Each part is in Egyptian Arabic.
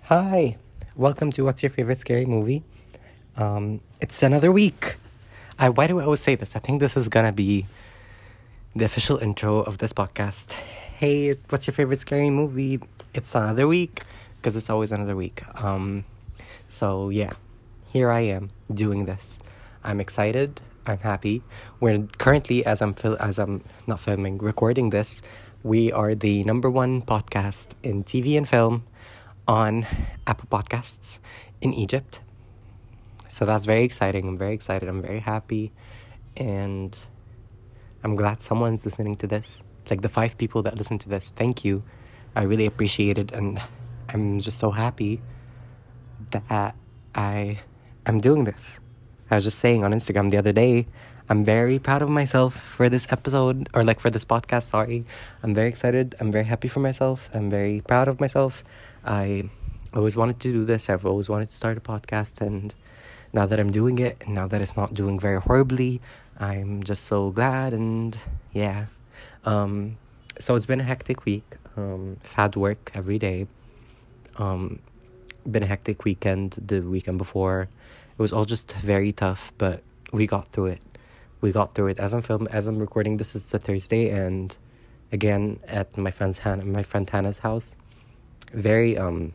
Hi, welcome to What's Your Favorite Scary Movie? Um, it's another week. I why do I always say this? I think this is gonna be the official intro of this podcast. Hey, what's your favorite scary movie? It's another week because it's always another week. Um, so yeah, here I am doing this. I'm excited. I'm happy. We're currently, as I'm fil- as I'm not filming, recording this. We are the number one podcast in TV and film on Apple Podcasts in Egypt. So that's very exciting. I'm very excited. I'm very happy. And I'm glad someone's listening to this. Like the five people that listen to this, thank you. I really appreciate it. And I'm just so happy that I am doing this. I was just saying on Instagram the other day, I'm very proud of myself for this episode, or like for this podcast, sorry. I'm very excited. I'm very happy for myself. I'm very proud of myself. I always wanted to do this. I've always wanted to start a podcast. And now that I'm doing it, and now that it's not doing very horribly, I'm just so glad. And yeah. Um, so it's been a hectic week. Um, I've had work every day. Um, been a hectic weekend the weekend before. It was all just very tough, but we got through it. We got through it. As I'm film as I'm recording this, it's a Thursday, and again at my friend's Hannah, my friend Hannah's house. Very um.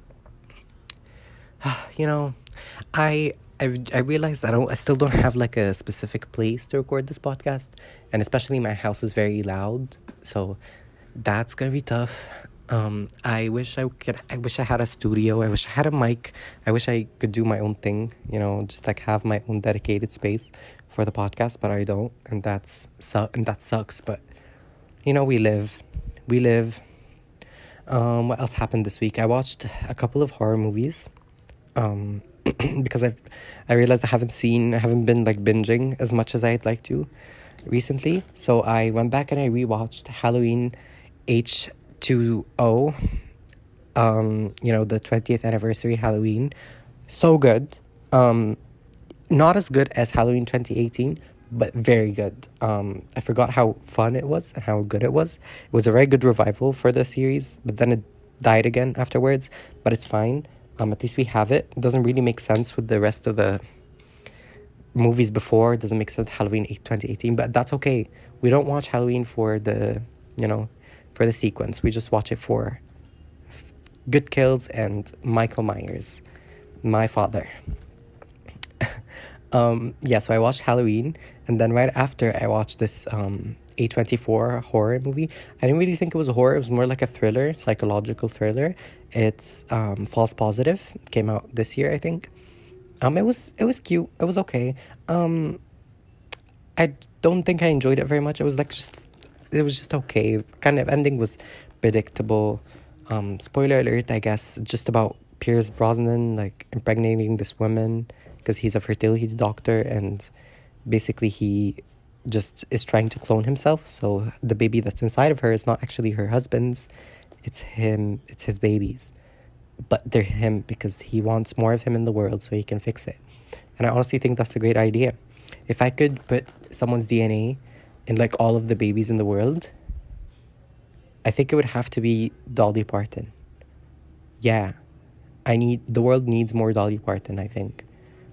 You know, I I I realized I don't I still don't have like a specific place to record this podcast, and especially my house is very loud, so that's gonna be tough. Um, I wish I could. I wish I had a studio. I wish I had a mic. I wish I could do my own thing. You know, just like have my own dedicated space for the podcast, but I don't, and that's su- and that sucks. But you know, we live, we live. Um, what else happened this week? I watched a couple of horror movies. Um, because I've I realized I haven't seen I haven't been like binging as much as I'd like to recently. So I went back and I rewatched Halloween H two O. Um, you know, the twentieth anniversary Halloween. So good. Um not as good as Halloween twenty eighteen, but very good. Um I forgot how fun it was and how good it was. It was a very good revival for the series, but then it died again afterwards. But it's fine. Um, at least we have it. It doesn't really make sense with the rest of the movies before. It doesn't make sense Halloween 2018, but that's okay. We don't watch Halloween for the, you know, for the sequence. We just watch it for good kills and Michael Myers, my father. um, yeah, so I watched Halloween, and then right after I watched this um, A24 horror movie. I didn't really think it was a horror, it was more like a thriller, psychological thriller. It's um, False Positive, came out this year, I think. Um, it was it was cute. It was okay. Um, I don't think I enjoyed it very much. It was like just it was just okay. Kind of ending was predictable. Um, spoiler alert, I guess, just about Pierce Brosnan like impregnating this woman because he's a fertility doctor and basically he just is trying to clone himself. So the baby that's inside of her is not actually her husband's. It's him. It's his babies, but they're him because he wants more of him in the world so he can fix it. And I honestly think that's a great idea. If I could put someone's DNA in like all of the babies in the world, I think it would have to be Dolly Parton. Yeah. I need the world needs more Dolly Parton, I think.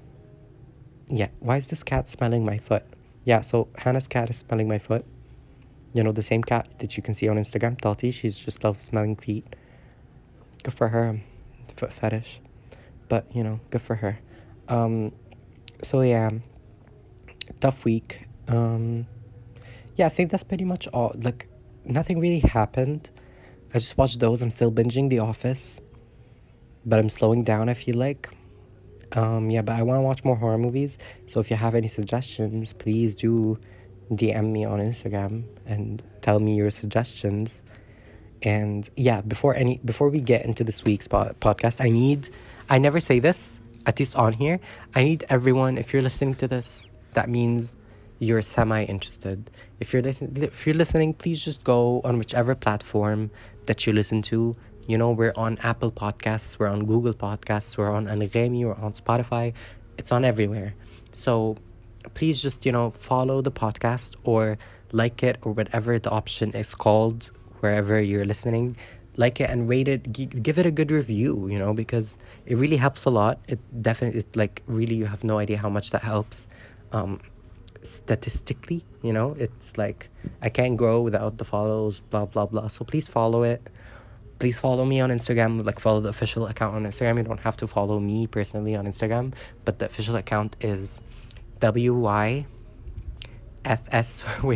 Yeah, why is this cat smelling my foot? Yeah, so Hannah's cat is smelling my foot. You know, the same cat that you can see on Instagram, Tati. She's just loves smelling feet. Good for her. Foot fetish. But, you know, good for her. Um, so yeah, tough week. Um, yeah, I think that's pretty much all. Like, nothing really happened. I just watched those. I'm still binging The Office, but I'm slowing down. I feel like. Um, yeah, but I want to watch more horror movies. So if you have any suggestions, please do DM me on Instagram and tell me your suggestions. And yeah, before any before we get into this week's po- podcast, I need I never say this at least on here. I need everyone. If you're listening to this, that means you're semi interested. If you're li- if you're listening, please just go on whichever platform that you listen to. You know, we're on Apple Podcasts, we're on Google Podcasts, we're on Anagami, we're on Spotify. It's on everywhere. So please just, you know, follow the podcast or like it or whatever the option is called wherever you're listening. like it and rate it gi- give it a good review you know because it really helps a lot it definitely it, like really you have no idea how much that helps um statistically you know it's like i can't grow without the follows blah blah blah so please follow it please follow me on instagram like follow the official account on instagram you don't have to follow me personally on instagram but the official account is w-y fs wait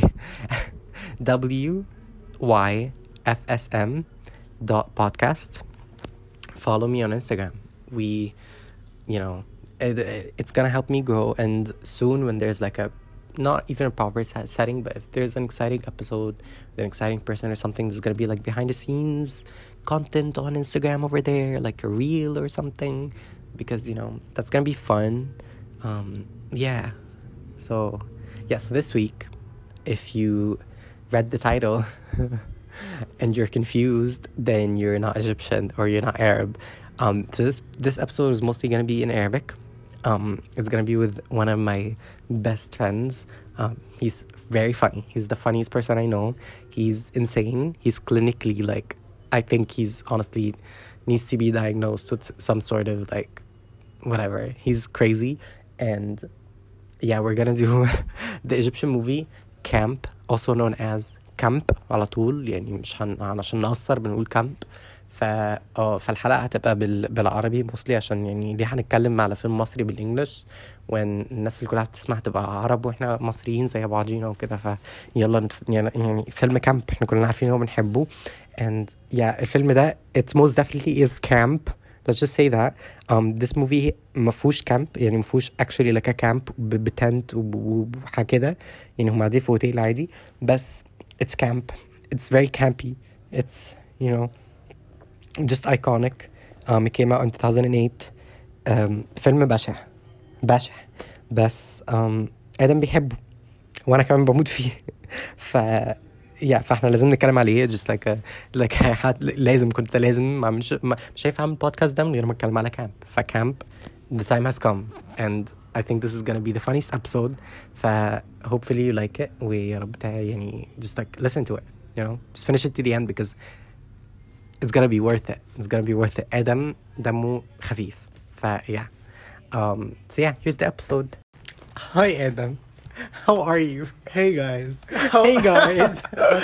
w y f s m dot podcast follow me on instagram we you know it, it- it's gonna help me grow and soon when there's like a not even a proper set setting but if there's an exciting episode with an exciting person or something there's gonna be like behind the scenes content on instagram over there like a reel or something because you know that's gonna be fun um yeah so yeah so this week if you read the title and you're confused, then you're not Egyptian or you're not Arab. Um, so this this episode is mostly gonna be in Arabic. Um, it's gonna be with one of my best friends. Um, he's very funny. He's the funniest person I know. He's insane. He's clinically like, I think he's honestly needs to be diagnosed with some sort of like, whatever. He's crazy, and yeah, we're gonna do the Egyptian movie Camp, also known as Camp على طول يعني مش هن... عشان نقصر بنقول كامب ف اه فالحلقة هتبقى بال... بالعربي موصلي عشان يعني ليه هنتكلم على فيلم مصري بالانجلش وان الناس اللي كلها بتسمع تبقى عرب واحنا مصريين زي بعضينا وكده فيلا نتف... يعني يعني فيلم كامب احنا كلنا عارفين هو بنحبه and yeah الفيلم ده it's most definitely is camp let's just say that um this movie ما فيهوش كامب يعني ما فيهوش actually like a camp ب- بتنت وب- وب- وحاجه كده يعني هم قاعدين في اوتيل عادي بس it's camp it's very campy it's you know just iconic um it came out in 2008 um فيلم بشع بشع بس um ادم بيحبه وانا كمان بموت فيه ف يا فاحنا لازم نتكلم عليه just like a, like حد لازم كنت لازم ما مش ما مش هينفع اعمل بودكاست ده من غير ما اتكلم على كامب فكامب the time has come and I think this is gonna be the funniest episode ف hopefully you like it ويا رب تع- يعني just like listen to it you know just finish it to the end because it's gonna be worth it it's gonna be worth it ادم دمه خفيف ف yeah um so yeah here's the episode hi Adam how are you Hey guys. hey guys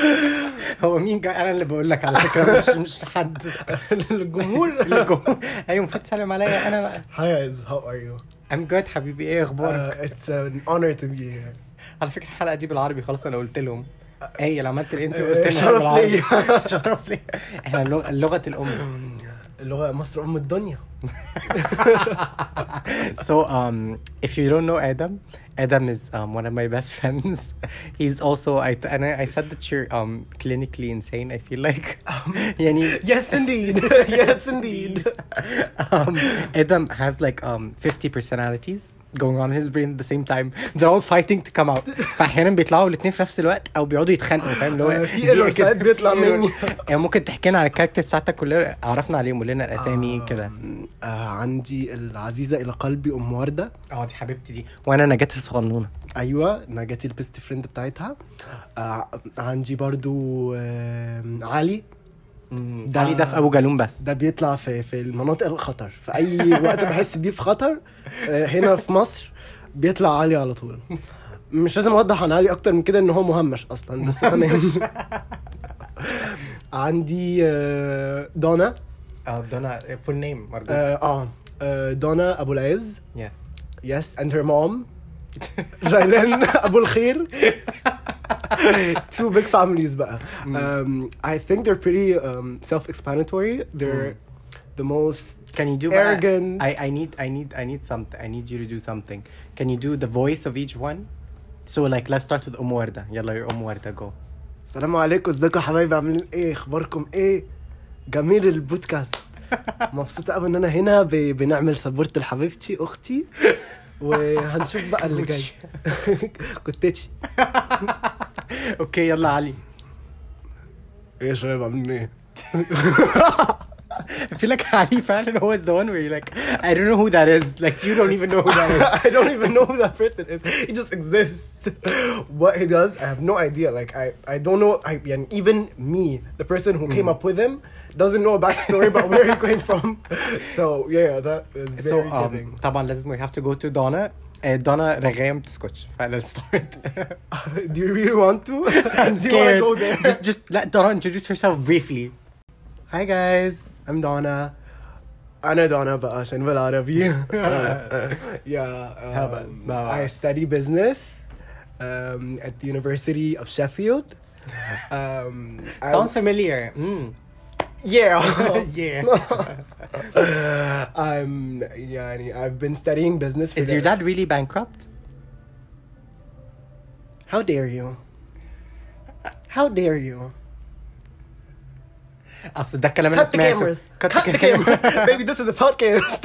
هو مين جاي انا اللي بقول لك على فكره مش مش حد الجمهور. الجمهور ايوه المفروض تسلم عليا انا بقى Hi guys, how are you? I'm good حبيبي ايه اخبارك Uh, it's an honor to be here. على فكره الحلقه دي بالعربي خلاص انا قلت لهم اي اللي عملت الانترو آه، قلت لهم شرف بالعربي. ليا. شرف لي احنا اللغه اللغه الام اللغة مصر أم الدنيا. so um if you don't know Adam Adam is um, one of my best friends he's also I and I, I said that you're um clinically insane I feel like يعني Yes indeed. yes indeed. um, Adam has like um 50 personalities going on in his brain at the same time they're all fighting to come out فاحيانا بيطلعوا الاثنين في نفس الوقت او بيقعدوا يتخانقوا فاهم اللي هو آه، في دي error كده. ساعات بيطلع في error. مني. يعني ممكن تحكي لنا على الكاركترز بتاعتك كلنا عرفنا عليهم قول لنا الاسامي كده آه عندي العزيزة إلى قلبي أم وردة. اه دي حبيبتي دي وانا نجاة الصغنونه أيوة نجاتي البيست فريند بتاعتها. آه عندي برضو آه علي ده علي ده في ابو جالوم بس ده بيطلع في في المناطق الخطر في اي وقت بحس بيه في خطر آه، هنا في مصر بيطلع علي على طول مش لازم اوضح عن علي اكتر من كده ان هو مهمش اصلا بس تمام عندي آه، دونا اه دونا فول نيم مرجوك اه آه، آه، دونا ابو العز يس يس اند هير مام جايلين ابو الخير two big families بقى um, I think they're pretty um, self-explanatory they're the most Can you do Arrogant. I, I need I need I need something I need you to do something. Can you do the voice of each one? So like let's start with أم وردة. يلا يا أم وردة go. السلام عليكم ازيكم يا حبايبي عاملين ايه اخباركم ايه جميل البودكاست مبسوطه قوي ان انا هنا ب... بنعمل سبورت لحبيبتي اختي وهنشوف بقى اللي جاي كنتتي اوكي يلا علي. ايه يا شباب عاملين ايه I feel like Ali Fallon was the one where you're like, I don't know who that is. Like, you don't even know who that is. I don't even know who that person is. He just exists. What he does, I have no idea. Like I, I don't know. I and even me, the person who Mm. came up with him, doesn't know a backstory about where he came from. So yeah, that is So, very giving. um, طبعا لازم we have to go to Donna. Uh, Donna رغاية ما بتسكتش. Let's start. Do you really want to? I'm Do you want to scared. go there? Just, just let Donna introduce herself briefly. Hi guys, I'm Donna. أنا Donna بقى عشان بالعربي. yeah. هبل. Um, لا. I study business um, at the University of Sheffield. Um, I- Sounds familiar. Mm. yeah. yeah. I'm يعني I've been studying business. for Is the- your dad really bankrupt? How dare you? How dare you? اصل ده الكلام اللي Cut the سمعته. cameras. Cut Cut the cameras. Baby, this is the podcast.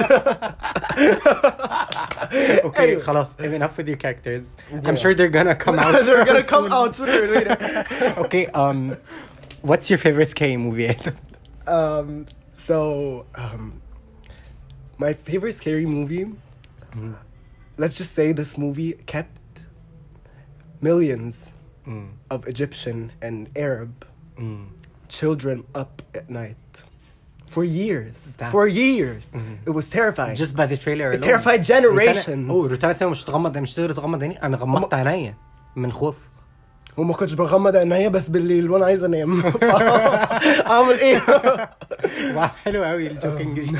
okay, Anyway. خلاص. Enough with your characters. Yeah. I'm sure they're gonna come out. They're gonna come soon. out sooner or later. okay, um, what's your favorite scary movie? Um, so, um, my favorite scary movie. Mm. Let's just say this movie kept millions Mm. of Egyptian and Arab Mm. children up at night for years. That's- For years, Mhm. it was terrifying. Just by the trailer it alone. terrified generations. اوه روتانا سوا مش تغمض مش تقدر تغمض عيني انا غمضت عينيا من خوف وما كنتش بغمض عينيا بس بالليل وانا عايز انام اعمل ايه؟ واو حلو قوي الجوكينج دي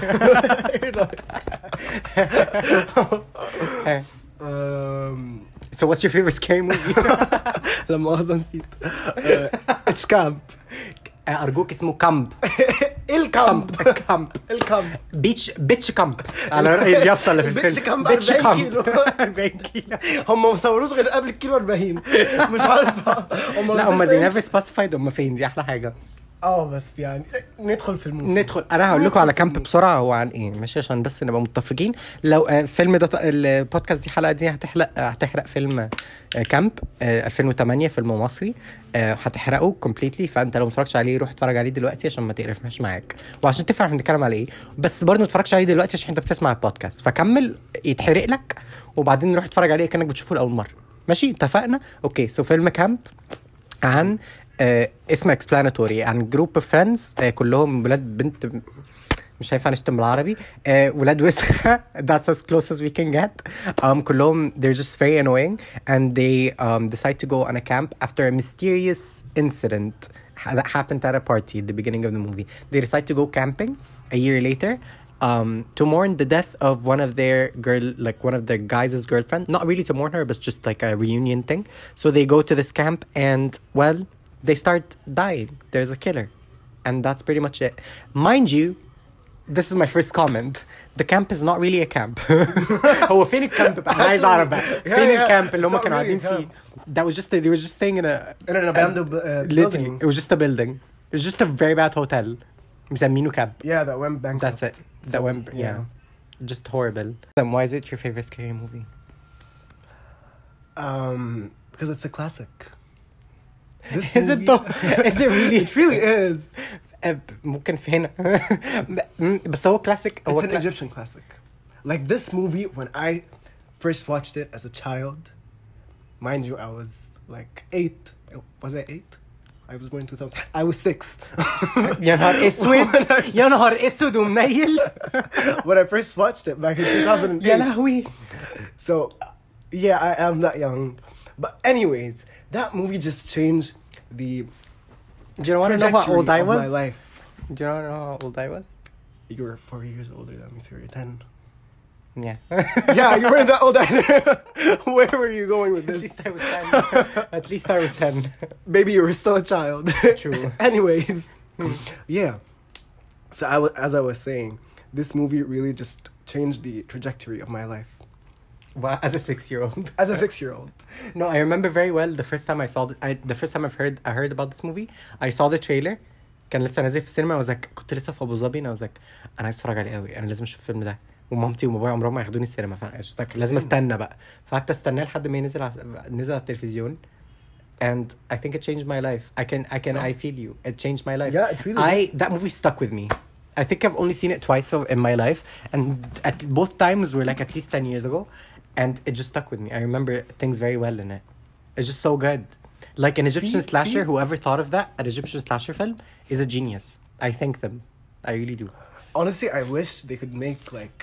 Um, So what's your favorite scary movie? لا مؤاخذة نسيت اتس كامب ارجوك اسمه كامب الكامب كامب الكامب بيتش بيتش كامب على رأي اليافطة اللي في الفيلم بيتش كامب 40 كيلو. 40 كيلو هم ما صوروش غير قبل الكيلو 40 مش عارف هم لا هم وصلت they امتى؟ never specified هم فين دي احلى حاجة اه بس يعني ندخل في الموضوع ندخل انا هقول لكم على كامب بسرعه هو عن ايه ماشي عشان بس نبقى متفقين لو آه، الفيلم ده البودكاست دي الحلقه دي هتحرق هتحرق فيلم آه، كامب آه، 2008 فيلم مصري آه، هتحرقه كومبليتلي فانت لو ما اتفرجتش عليه روح اتفرج عليه دلوقتي عشان ما تقرفناش معاك وعشان تفهم احنا بنتكلم على ايه بس برضه ما تتفرجش عليه دلوقتي عشان انت بتسمع البودكاست فكمل يتحرق لك وبعدين روح اتفرج عليه كانك بتشوفه لاول مره ماشي اتفقنا اوكي سو فيلم كامب عن آه اسمه اكسبلاناتوري عن جروب اوف فريندز آه كلهم ولاد بنت مش هينفع نشتم بالعربي آه ولاد وسخة that's as close as we can get um, كلهم they're just very annoying and they um, decide to go on a camp after a mysterious incident that happened at a party at the beginning of the movie they decide to go camping a year later um, to mourn the death of one of their girl, like one of the guys' girlfriend. Not really to mourn her, but just like a reunion thing. So they go to this camp, and well, they start dying. There's a killer, and that's pretty much it. Mind you, this is my first comment. The camp is not really a camp. هو فين الكامب بقى؟ أنا عايز أعرف بقى Yeah, فين yeah. الكامب اللي It's هم not كانوا really قاعدين a فيه؟ That was just they were just staying in a In an abandoned, uh, literally building. it was just a building. It was just a very bad hotel. مسمينه camp. Yeah, that went bankrupt. That's it. That went yeah. Just horrible. Then why is it your favorite scary movie? Um, because it's a classic. This Is it movie- though? Is it really? It really is. آه، ممكن في هنا بس هو كلاسيك هو It's an كلا- Egyptian classic. Like this movie, when I first watched it as a child, mind you, I was like eight. Was I eight? I was born in 2000. I was six. يا نهار اسود يا نهار اسود ومنيل when I first watched it back in 2008. يا لهوي So, yeah, I am that young. But anyways, that movie just changed the Do you want to know how trajectory old I of was? my life. Do you want to know how old I was? You were four years older than me, so you're 10. Yeah. yeah, you weren't that old either. Where were you going with At this? least I was 10. At least I was 10. Baby, you were still a child. True. Anyways, yeah. So I was, as I was saying, this movie really just changed the trajectory of my life Well, as a six year old. as a six-year-old. No, I remember very well the first time I saw the, I, the first time I've heard I heard about this movie. I saw the trailer. كان لسه نازل في السينما I was like كنت لسه في ابو ظبي انا was like انا عايز اتفرج عليه قوي انا لازم اشوف الفيلم ده ومامتي وبابايا عمرهم ما ياخدوني السينما فانا just like لازم استنى بقى فقعدت استناه لحد ما ينزل على- نزل على التلفزيون and I think it changed my life I can I can So- I feel you it changed my life Yeah, it really I that movie stuck with me I think I've only seen it twice of- in my life, and at both times were like at least ten years ago, and it just stuck with me. I remember things very well in it. It's just so good. Like an Egyptian See- slasher, see? whoever thought of that, an Egyptian slasher film, is a genius. I thank them. I really do. Honestly, I wish they could make like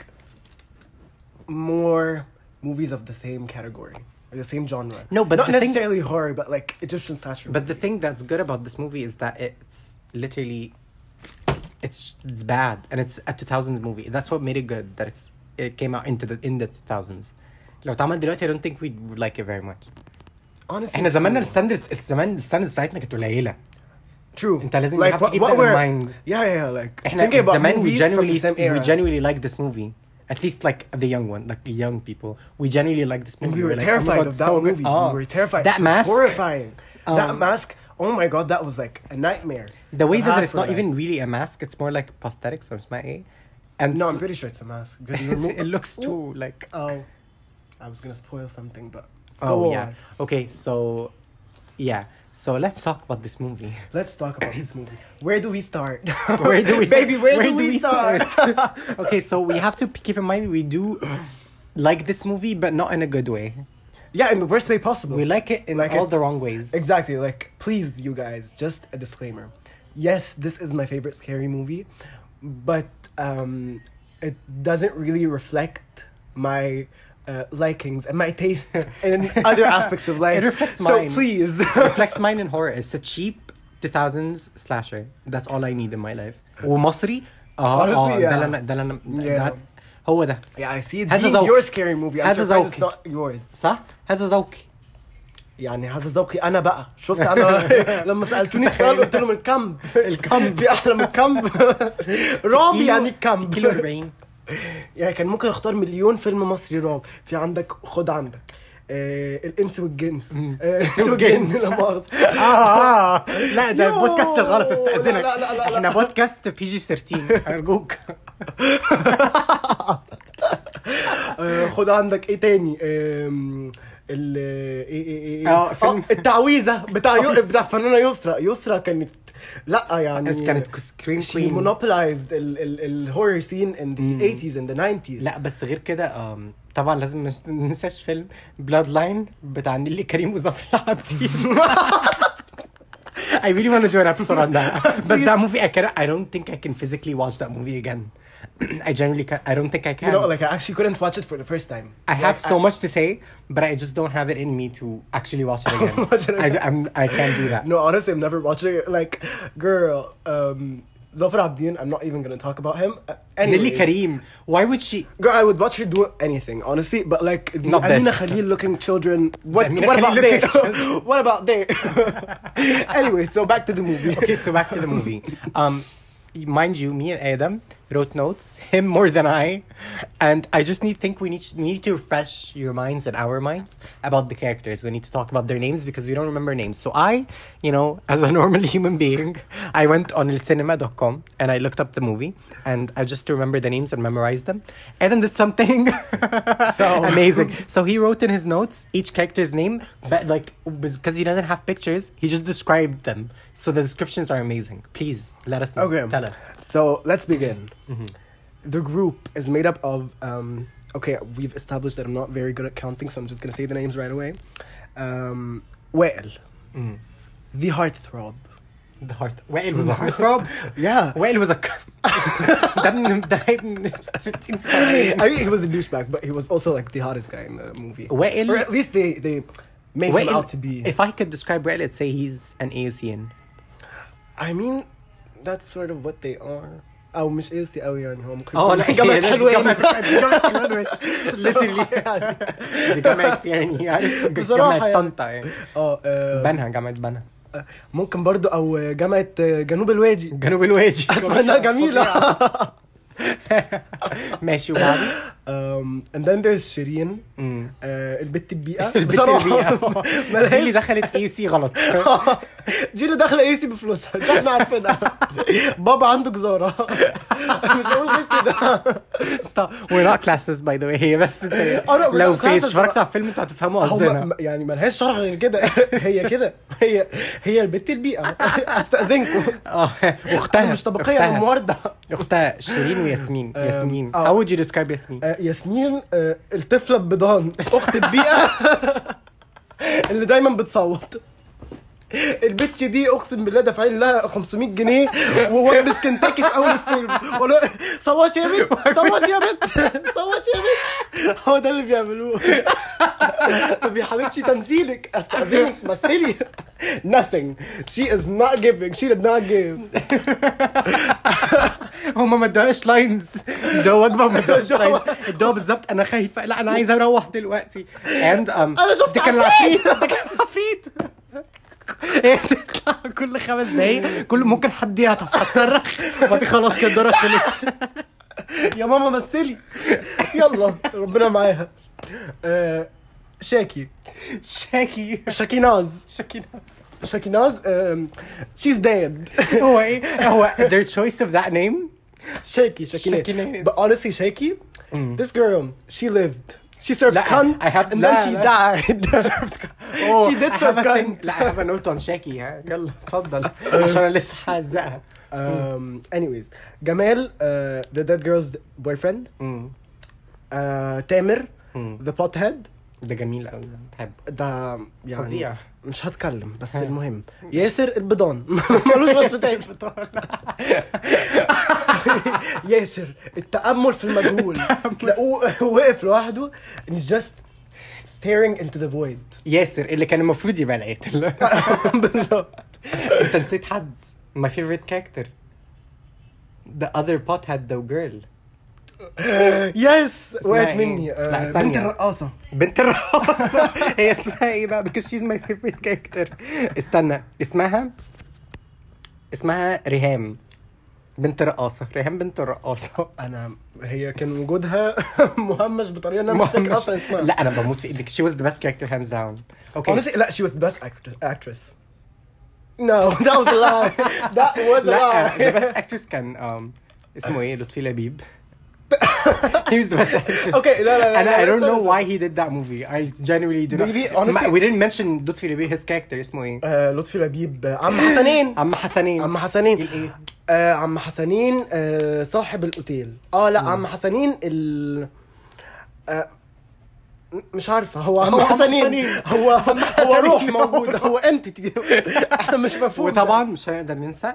more movies of the same category or the same genre. No, but not the thing- necessarily horror, but like Egyptian slasher. But the thing that's good about this movie is that it's literally, it's it's bad, and it's a 2000s movie. That's what made it good. That it's it came out into the in the 2000s. لو اتعمل دلوقتي I don't think we'd like it very much. honestly, احنا زماننا true. الستاندردز زمان الستاندردز بتاعتنا كانت قليله. True. انت لازم like you have to what, keep what that in we're mind. Yeah, yeah, yeah. Like احنا thinking about زمان we movies from genuinely the same era. we genuinely like this movie. At least like the young one, like the young people. We genuinely like this And movie. we were We're like, oh my terrified God, of that so good. movie. Oh, We were terrified. That It was mask. horrifying. that Um, mask. Oh my god, that was like a nightmare. The way The that mask it's not was even like- really a mask, it's more like prosthetics or اسمها ايه. And No, I'm so- pretty sure it's a mask. Because you remove- it looks too like Oh, I was gonna spoil something, but oh go yeah. on. Okay, so yeah. So let's talk about this movie. Let's talk about this movie. Where do we start? Where do we start? baby? Where, do, we, start? okay, so we have to p- keep in mind we do like this movie, but not in a good way. yeah, in the worst way possible. We like it in Like all it- the wrong ways. Exactly. Like, please, you guys, just a disclaimer. Yes, this is my favorite scary movie, but um, it doesn't really reflect my uh, likings and my taste in other aspects of life. It reflects so mine. please. reflects mine in horror. It's a cheap 2000s slasher. That's all I need in my life. ومصري اه Honestly, اه ده yeah. اللي انا ده اللي انا Yeah. ده- هو ده yeah, I see it هذا being ذوق. your scary movie. I'm هذا surprised it's ذوقي. not yours. صح؟ هذا ذوقي يعني هذا ذوقي انا بقى شفت انا لما سالتوني السؤال قلت لهم الكمب الكمب. في احلى من الكمب رعب كيلو- يعني كمب كيلو 40 يعني كان ممكن اختار مليون فيلم مصري رعب في عندك خد عندك آه الانس والجنس آه الانس والجن لا مؤاخذة. اه اه لا ده يوه. البودكاست الغلط استاذنك لا، لا، لا، لا، لا. احنا بودكاست بي جي 13 ارجوك آه خد عندك ايه تاني آم، ال ايه ايه ايه آه، فيلم- التعويذه بتاع يو... بتاع فنانه يسرا يسرا كانت لا يعني بس كانت سكرين she كوين monopolized ال ال الهورر scene in the 80s and the 90s لا بس غير كده آم، طبعا لازم ما ننساش فيلم بلاد لاين بتاع نيلي كريم وظافر العابدين I really want to do an episode on that. But that movie, I can I don't think I can physically watch that movie again. I generally can. I don't think I can. you know like I actually couldn't watch it for the first time I have Like, so much to say, but I just don't have it in me to actually watch it again. Watch it I, again. I'm, I can't do that. no honestly I'm never watching it like girl um Zafar Abdin I'm not even gonna talk about him uh, Nilly anyway Karim, why would she? Girl, I would watch her do anything, honestly. But like the Not this. Amina Khalil looking children. What? Amina What Khalil about they? looking children. what about they? anyway, so back to the movie. Okay, so back to the movie. Um, mind you, me and Adam wrote notes, him more than I, and I just need think we need need to refresh your minds and our minds about the characters. We need to talk about their names because we don't remember names. So I, you know, as a normal human being, I went on ilcinema.com and I looked up the movie and I just remember the names and memorized them. Adam did something So- amazing. So he wrote in his notes each character's name, but like because he doesn't have pictures, he just described them. So the descriptions are amazing. Please let us know. Okay. Tell us. So let's begin. Mm-hmm. The group is made up of. Um, okay, we've established that I'm not very good at counting, so I'm just gonna say the names right away. Um, Wael, Mm. the heartthrob. The heart. Whale was a heartthrob. Yeah. Whale was a. ده من ده من 60 سنة. I mean, he was a douchebag, but he was also like the hottest guy in the movie. Wael- or at least they they made him Whale- out to be. If I could describe Whale, I'd say he's an AUCN. I mean, that's sort of what they are. أو مش قصدي قوي يعني هو ممكن اه يكون لا جامعة دي حلوان جامعة دي جامعة حلوان بس literally دي جامعة يعني عارف بصراحة جامعة يعني. طنطا يعني اه آه، بنها جامعة بنها ممكن برضو او جامعة آه، جنوب الوادي جنوب الوادي اسمع انها جميلة ماشي وبعدين um, and then there's شيرين مم. آه، البت البيئة البت بصراحة البيئة دي اللي ملهاش دخلت اي سي غلط دي اللي داخله اي سي بفلوسها مش احنا عارفينها بابا عنده جزاره مش هقول غير كده stop we're not classes by the way هي بس انت آه، لا، we're لو not في classes. اتفرجت على الفيلم انتوا هتفهموا هو قصدنا م- يعني ملهاش شرح غير كده هي كده هي هي البت البيئه استاذنكم اه واختها انا مش طبقيه أختها. انا موارده اختها شيرين وياسمين آم، ياسمين آه. how would you describe ياسمين آه، ياسمين آه، الطفله ببيضان اخت البيئه اللي دايما بتصوت البتش دي اقسم بالله دافعين لها 500 جنيه ووجبه كنتاكي في اول الفيلم ولا صوتي يا بنت صوتي يا بنت صوتي يا بنت هو ده اللي بيعملوه طب يا حبيبتي تمثيلك استاذنك مثلي nothing she is not giving she did not give هما ما ادوهاش لاينز ادوها وجبه وما ادوهاش ادوها- لاينز ادوها بالظبط انا خايفه لا انا عايزه اروح دلوقتي and um أنا شفت ده كان عفريت. العفريت ده كان العفريت هي بتطلع كل خمس دقايق كل ممكن حد هتصرخ وبعدين خلاص كده الدور خلص يا ماما مثلي يلا ربنا معاها آه، شاكي شاكي شاكيناز شاكي شاكيناز شيز ديد هو ايه هو their choice of that name شاكي شاكيناز شاكيناز. but honestly شاكي this girl she lived she served لا, cunt I have- and لا، then she لا. died Oh, she did I serve have a thing. cunt لا I have a note on شاكي ها يلا اتفضل عشان انا لسه هزقها um, anyways جمال uh, the dead girl's boyfriend uh, تامر مم. the pothead ده جميل قوي بحبه ده يعني فظيع. مش هتكلم بس المهم ياسر البضان ملوش وصف تاني ياسر التأمل في المجهول تلاقوه وقف لوحده and he's just staring into the void ياسر اللي كان المفروض يبقى القاتل بالظبط انت نسيت حد my favorite character the other pot had the girl يس اسمها وقعت إيه؟ مني لا، آه، ثانية. بنت الرقاصة بنت الرقاصة هي اسمها ايه بقى because she's my favorite character استنى اسمها اسمها ريهام بنت رقاصة ريهام بنت الرقاصة انا هي كان وجودها مهمش بطريقه ان انا مش فاكر اصلا اسمها لا انا بموت في ايدك she was the best character hands down okay Honestly, لا she was the best actress. actress. No, that was a lie. That was a لا lie. the best actress كان um, اسمه ايه لطفي لبيب he was the best actress Okay, لا لا لا. And لا، I don't لا، know لا. why he did that movie. I genuinely do not. Maybe, honestly- Ma- we didn't mention لطفي لبيب his character اسمه ايه؟ آه، لطفي لبيب آه، عم حسنين عم حسنين عم حسنين الايه؟ آه، عم حسنين آه، صاحب الاوتيل اه لا عم حسنين ال آه، م- مش عارفه هو عم هو عم حسنين حسنين. هو هو حسنين. روح موجوده هو انتيتي احنا مش مفهوم وطبعا مش هنقدر ننسى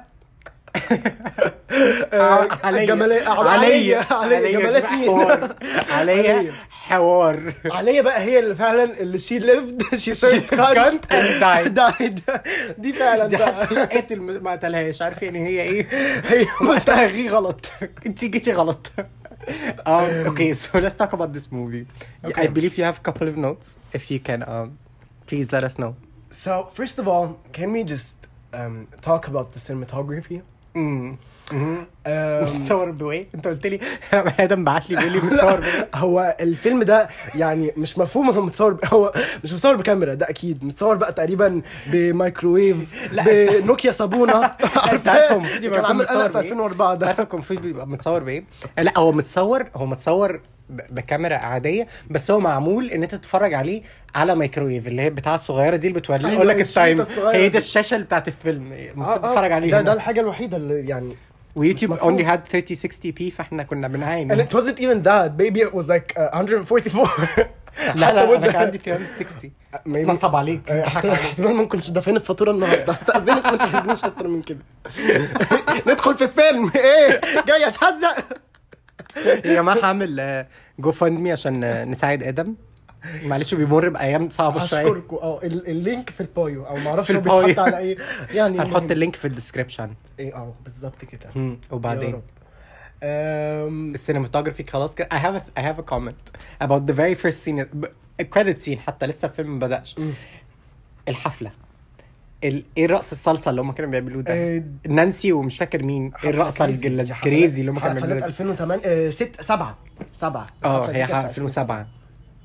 آه، عليا جمالية عليا عليا جمالات دي بقى مين؟ حوار عليا عليا. حوار عليا بقى هي اللي فعلا اللي شي ليفد شي سيرفد served cunt and died. دايد دي فعلا دي بقى حتى القاتل ما قتلهاش عارف يعني هي ايه؟ هي بس غي غلط انت جيتي غلط um, okay so let's talk about this movie Okay. I believe you have a couple of notes if you can um, please let us know So first of all, can we just um, talk about the cinematography? امم Um, متصور بايه؟ انت قلت لي ادم بعت لي بيقول لي متصور بايه؟ هو الفيلم ده يعني مش مفهوم هو متصور ب... هو مش متصور بكاميرا ده اكيد متصور بقى تقريبا بميكروويف لا. بنوكيا صابونه انت عارف هو المفروض يبقى كان يكون عامل متصور قلق في بايه؟ 2004 انت ده عارف المفروض بيبقى متصور بايه؟ لا هو متصور هو متصور ب- بكاميرا عاديه بس هو معمول ان انت تتفرج عليه على مايكرويف اللي هي بتاعه الصغيره دي اللي بتوريك أيوة، يقول لك الشريطة التايم الصغيرة هي دي. دي الشاشه اللي بتاعت الفيلم المفروض آه، آه، تتفرج عليه ده, ده هنا الحاجه الوحيده اللي يعني ويوتيوب مش مفهوم. only had 3060 p فاحنا كنا and بنعاني it wasn't even that baby it was like uh, 144 لا لا حتى انا with كان the- عندي 360 Maybe- نصب عليك آه، احتمال احتمال ممكن تدفعين الفاتوره النهارده استاذنك ما تشغلنيش اكتر من كده ندخل في الفيلم ايه جاي اتهزق يا جماعه هعمل جو فاند مي عشان آه، نساعد ادم معلش بيمر بايام صعبه شويه اشكركم اه ال- اللينك في البايو او ما اعرفش في هو البايو. بيتحط على ايه يعني هنحط المهم. اللينك في الديسكربشن ايه اه بالظبط كده يا وبعدين رب. أم، السينماتوجرافي خلاص كده I have a, I have a comment about the very first scene credit scene حتى لسه الفيلم ما بدأش مم. الحفلة ال... ايه الرقص الصلصة اللي هم كانوا بيعملوه ده آه، نانسي ومش فاكر مين ايه الرقصة كريزي. الج- دي الكريزي اللي هم كانوا حفلات بيعملوها دي. 2008 آه، ست سبعة سبعة اه الحفلة دي هي كانت في 2007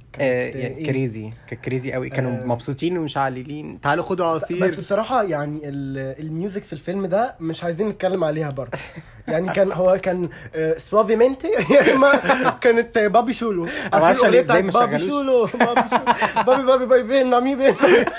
آه إيه؟ كريزي كانت كريزي قوي كانوا آه. مبسوطين ومشعللين تعالوا خدوا بس عصير بصراحة يعني ال- الميوزك في الفيلم ده مش عايزين نتكلم عليها برضه يعني كان هو كان آه، سوافيمنتي يا اما كانت بابي شولو معرفش عارفين ليه الأغنية إزاي بتاعت ما بابي شغلوش. شولو بابي شولو بابي بابي بابي بين نعمي بين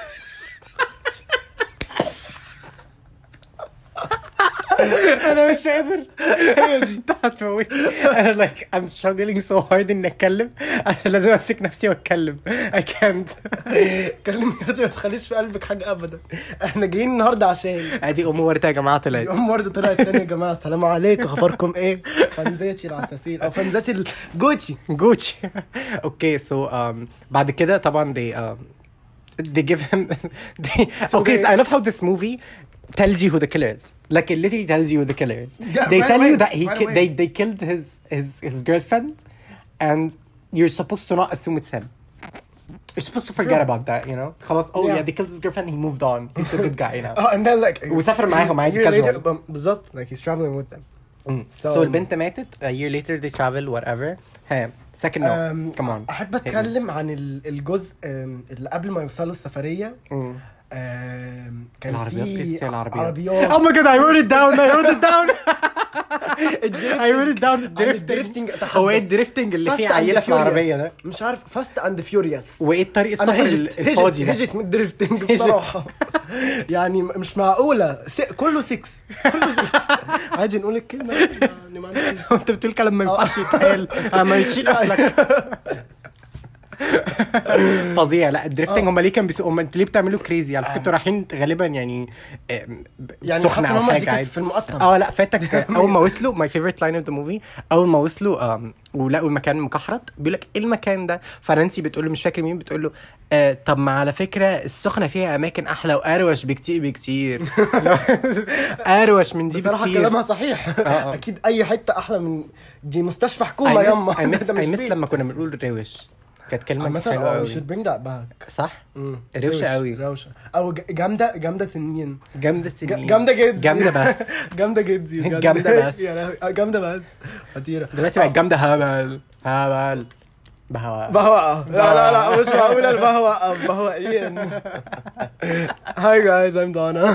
انا مش قادر هي دي انت هتموتني انا لايك I'm struggling so hard اني اتكلم انا لازم امسك نفسي واتكلم I can't كلمني ما تخليش في قلبك حاجة ابدا احنا جايين النهارده عشان ادي ام ورده يا جماعه طلعت ام ورده طلعت تاني يا جماعه السلام عليكم اخباركم ايه فانزاتي العساسين او فانزاتي الجوتشي جوتشي اوكي سو um, بعد كده طبعا they um, they give him they, okay so they- I love how this movie tells you who the killer is like it literally tells you who the killer is Yeah, they right tell you away, that he right ki- away. they they killed his his his girlfriend and you're supposed to not assume it's him you're supposed to forget True. about that you know خلاص oh Yeah. yeah they killed his girlfriend he moved on he's a good guy you know اه and then like وسافر معاهم عادي year later- casual. ب- بالظبط like he's traveling with them Mm. So- so البنت ماتت a year later they travel whatever hey second note Um, come on احب اتكلم عن ال- الجزء um, اللي قبل ما يوصلوا السفريه Mm. um, كان العربيات في بليز العربيات عربيات Oh my god I wrote it down I wrote it down I wrote it down الدريفتنج الدريفتنج هو ايه الدريفتنج اللي فيه Fast and عيله في Furious. العربيه ده مش عارف فاست اند فيوريوس وايه الطريق انا السفر هجت ال- الفاضي هجت ده هجت من الدريفتنج هجت. بصراحه يعني م- مش معقوله س... كله 6 كله 6 عادي نقول الكلمه يعني ما عنديش انت بتقول كلام ما ينفعش يتقال آه، ما يتشيل اهلك فظيع لا الدريفتنج آه. هم ليه كانوا بيسوقوا هم انتوا ليه بتعملوا كريزي على فكره انتوا رايحين غالبا يعني آه، ب- يعني سخنه حاسس ان او هم دي حاجه كانت عادي في المقطم اه لا فاتك اول ما وصلوا ماي فيفورت لاين اوف ذا موفي اول ما وصلوا آم، ولقوا المكان مكحرت بيقول لك ايه المكان ده فرنسي بتقول له مش فاكر مين بتقول له آه طب ما على فكره السخنه فيها اماكن احلى واروش بكتير بكتير اروش من دي بصراحه بكتير كلامها صحيح آه. اكيد اي حته احلى من دي مستشفى حكومه ياما اي مس ده مش اي مس بيت. لما كنا بنقول روش كانت كلمه عامة حلوه اه قوي should bring that back صح مم. روشة روش- قوي. روشة او ج- جامدة جامدة سنين جامده ج- سنين جامدة جدا جامده بس جامدة جدا جامدة بس. يا لهوي. آه، جامدة بس خطيرة دلوقتي بقت جامده هبل هبل بهواء بهوأة لا لا لا مش معقولة البهوأة بهوائيا هاي جايز I'm Donna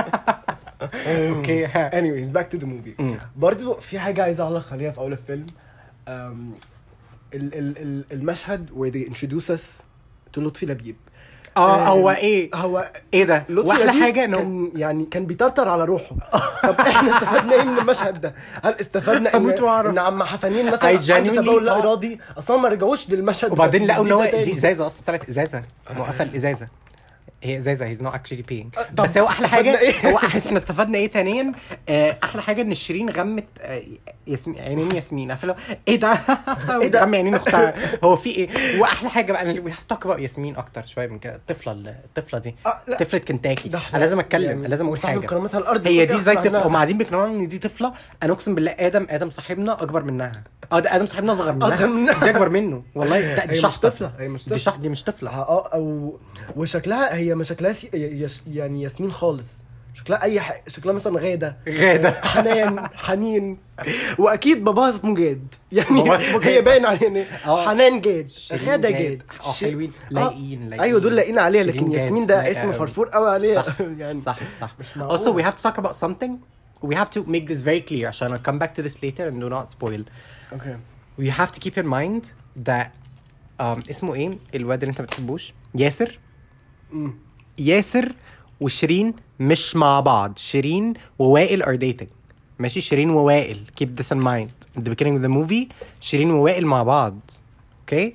اوكي ها. anyways back to the movie مم. برضو في حاجة عايز أعلق عليها في أول الفيلم أم، ال ال ال المشهد where they introduce us to لطفي لبيب اه هو آم، ايه هو ايه ده لطفي واحلى لبيب حاجه انه كان يعني كان بيطرطر على روحه طب احنا استفدنا ايه من المشهد ده؟ هل استفدنا هموت ان وأعرف. ان عم حسنين مثلا I عنده genuinely تبول لا thought- ارادي اصلا ما رجعوش للمشهد ده. وبعدين لقوا ان هو ده تاني. دي ازازه اصلا طلعت ازازه موقفه الازازه هي ازازه هيز نوت اكشلي بينج طب بس هو احلى حاجه استفدنا إيه؟ هو احنا احنا استفدنا ايه ثانيا آه، احلى حاجه ان شيرين غمت آه، ياسمين عينين ياسمين عارفه لو ايه ده إيه ده؟ غم عينين اختها هو في ايه واحلى حاجه بقى انا وي هاف توك اباوت ياسمين اكتر شويه من كده الطفله الطفله دي آه، لا. طفله كنتاكي ده انا لازم اتكلم يعني لازم اقول صاحب حاجه كرامتها الارض هي كل دي زي إحنا طفله عنها. هم قاعدين بيقنعونا ان دي طفله انا اقسم بالله ادم ادم صاحبنا اكبر منها اه ده ادم صاحبنا اصغر أصغر منها منها. دي اكبر منه والله ده هي دي مش شحطه طفلة، هي مش دي طفلة. شحط دي مش طفله اه او وشكلها هي ما شكلها سي... يش... يعني ياسمين خالص شكلها اي ح... شكلها مثلا غاده غاده حنان حنين واكيد باباها اسمه جاد يعني باباها اسمه جاد. هي باين عليها ان اه. حنان جاد شيرين غاده جاد. جاد اه ش- حلوين آه. لايقين لايقين ايوه دول لاقيين عليها شيرين لكن جاد ياسمين ده لايقة اسم أوي. فرفور قوي عليها صح يعني صح صح مش معقول. also we have to talk about something we have to make this very clear عشان I'll come back to this later and do not spoil اوكي we have to keep in mind that um, اسمه ايه الواد اللي انت ما بتحبوش ياسر أمم. ياسر وشيرين مش مع بعض شيرين ووائل are dating ماشي شيرين ووائل keep this in mind at the beginning of the movie شيرين ووائل مع بعض اوكي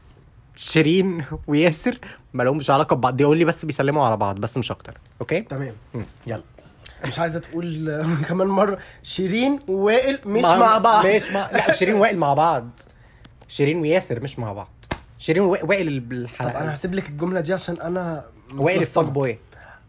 شيرين وياسر ما لهمش علاقه ببعض دي only بس بيسلموا على بعض بس مش اكتر اوكي تمام مم. يلا مش عايزه تقول آه، كمان مره شيرين ووائل مش ما- مع بعض مش مع لا شيرين ووائل مع بعض شيرين وياسر مش مع بعض شيرين ووائل بالحلقه طب انا هسيب لك الجمله دي عشان انا وائل الفاك متلصمة. بوي